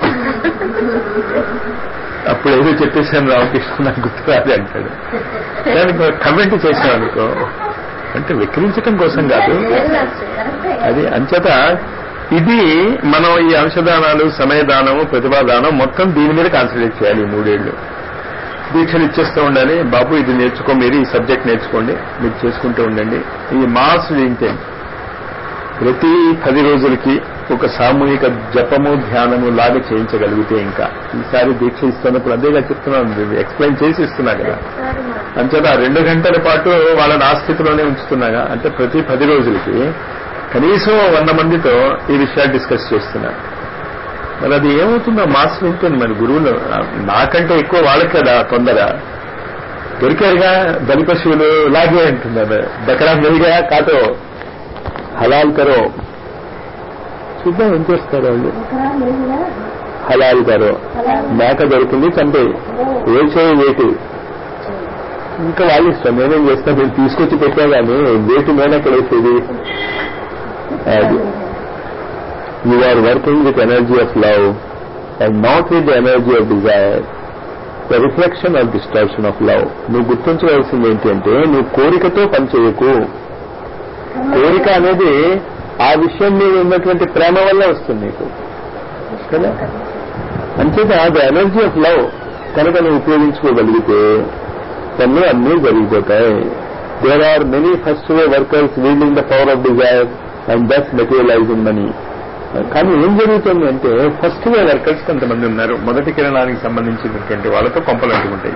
అప్పుడు ఏదో చెప్పేశాను రామకృష్ణ నాకు గుర్తురాదు అంటాడు దానికి కమెంట్ చేసాం అనుకో అంటే విక్రించటం కోసం కాదు కరెక్టే అది అంచేత ఇది మనం ఈ అంశదానాలు సమయదానము ప్రతిభాదానం మొత్తం దీని మీద కాన్సన్ట్రేట్ చేయాలి ఈ మూడేళ్లు దీక్షలు ఇచ్చేస్తూ ఉండాలి బాబు ఇది నేర్చుకో మీరు ఈ సబ్జెక్ట్ నేర్చుకోండి మీరు చేసుకుంటూ ఉండండి ఈ మాస్ ఇంటెంట్ ప్రతి పది రోజులకి ఒక సామూహిక జపము ధ్యానము లాగా చేయించగలిగితే ఇంకా ఈసారి దీక్ష ఇస్తున్నప్పుడు అదేగా చెప్తున్నాను ఎక్స్ప్లెయిన్ చేసి ఇస్తున్నా కదా అంచేత ఆ రెండు గంటల పాటు వాళ్ళని ఆ స్థితిలోనే ఉంచుతున్నాగా అంటే ప్రతి పది రోజులకి కనీసం వంద మందితో ఈ విషయాలు డిస్కస్ చేస్తున్నా మరి అది ఏమవుతుందో మాస్ ఉంటుంది మరి గురువులు నాకంటే ఎక్కువ వాళ్ళకి కదా తొందర దొరికారుగా బలి పశువులు లాగే అంటున్నారు బకరా మెరిగా కాతో హలాల్ కరో చూద్దాం ఏం చేస్తారు వాళ్ళు ఎకరా లేదా హలాల్ కరో మేక దొరికింది చంపే వేసే వేటు ఇంకా వాళ్ళ ఇష్టం నేనేం చేస్తా నేను తీసుకొచ్చి పెట్టా కానీ వేటు నేను ఎక్కడ వేసేది అది you are working with energy of love and not with the energy of desire the reflection of distortion of love నువ్వు గుర్తించవలసింది ఏంటంటే నువ్వు కోరికతో పనిచేయకు కోరిక అనేది ఆ విషయం మీద ఉన్నటువంటి ప్రేమ వల్ల వస్తుంది నీకు కదా అంచేత ద ఎనర్జీ ఆఫ్ లవ్ కనుక నువ్వు ఉపయోగించుకోగలిగితే పనులు అన్నీ జరిగిపోతాయి there are many first way workers wielding the power of desire and thus materialising money కానీ ఏం జరుగుతుంది అంటే ఫస్ట్ వే వర్కర్స్ కొంతమంది ఉన్నారు మొదటి కిరణానికి సంబంధించినటువంటి వాళ్ళతో కొంపలు అంటుకుంటాయి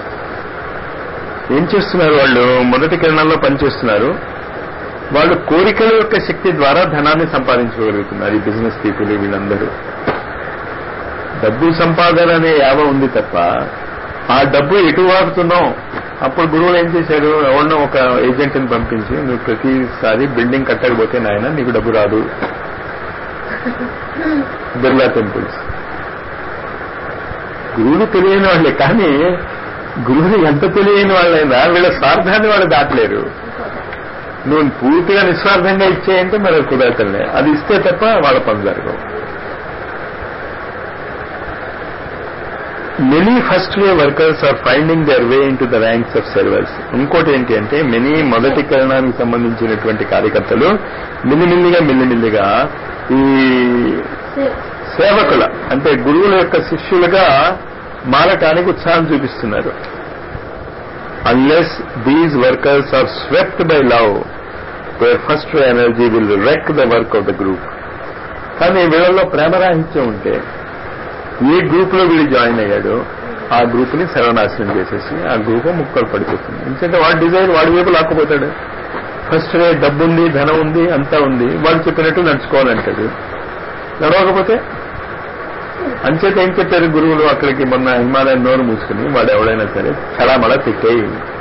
ఏం చేస్తున్నారు వాళ్ళు మొదటి కిరణాల్లో పనిచేస్తున్నారు వాళ్ళు కోరికల యొక్క శక్తి ద్వారా ధనాన్ని సంపాదించగలుగుతున్నారు ఈ బిజినెస్ పీపుల్ వీళ్ళందరూ డబ్బు సంపాదన అనే యావ ఉంది తప్ప ఆ డబ్బు ఎటు వాడుతున్నాం అప్పుడు గురువులు ఏం చేశారు ఎవరినో ఒక ఏజెంట్ని పంపించి నువ్వు ప్రతిసారి బిల్డింగ్ కట్టకపోతే నాయన నీకు డబ్బు రాదు బిర్లా టెంపుల్స్ గురువులు తెలియని వాళ్ళే కానీ గురువులు ఎంత తెలియని వాళ్ళైనా వీళ్ళ స్వార్థాన్ని వాళ్ళు దాటలేరు నువ్వు పూర్తిగా నిస్వార్థంగా ఇచ్చేయంటే మరి కుదరతలే అది ఇస్తే తప్ప వాళ్ళ పనులు జరగవు many first way workers are finding their way into the ranks of servers ఇంకోటి ఏంటి అంటే మెనీ మొదటి కరణానికి సంబంధించినటువంటి కార్యకర్తలు మిల్లిమిల్లిగా మిల్లిమిల్లిగా ఈ సేవకుల అంటే గురువుల యొక్క శిష్యులుగా మారటానికి ఉత్సాహం చూపిస్తున్నారు unless these workers are swept by love their first energy will wreck the work of the group కానీ వీళ్ళలో ప్రేమరాహిత్యం ఉంటే ఏ గ్రూప్ లో వీడు జాయిన్ అయ్యాడో ఆ గ్రూప్ ని సర్వనాశనం చేసేసి ఆ గ్రూప్ ముక్కలు పడిపోతుంది ఎందుకంటే వాడి డిజైన్ వాడి వైపు లాక్కుపోతాడు ఫస్ట్ డబ్బు ఉంది ధనం ఉంది అంతా ఉంది వాడు చెప్పినట్టు నడుచుకోవాలంటాడు నడవకపోతే అంచేత ఏం చెప్పారు గురువులు అక్కడికి మొన్న హిమాలయం నోరు మూసుకుని వాడు ఎవడైనా సరే చలామలా తిట్టేయి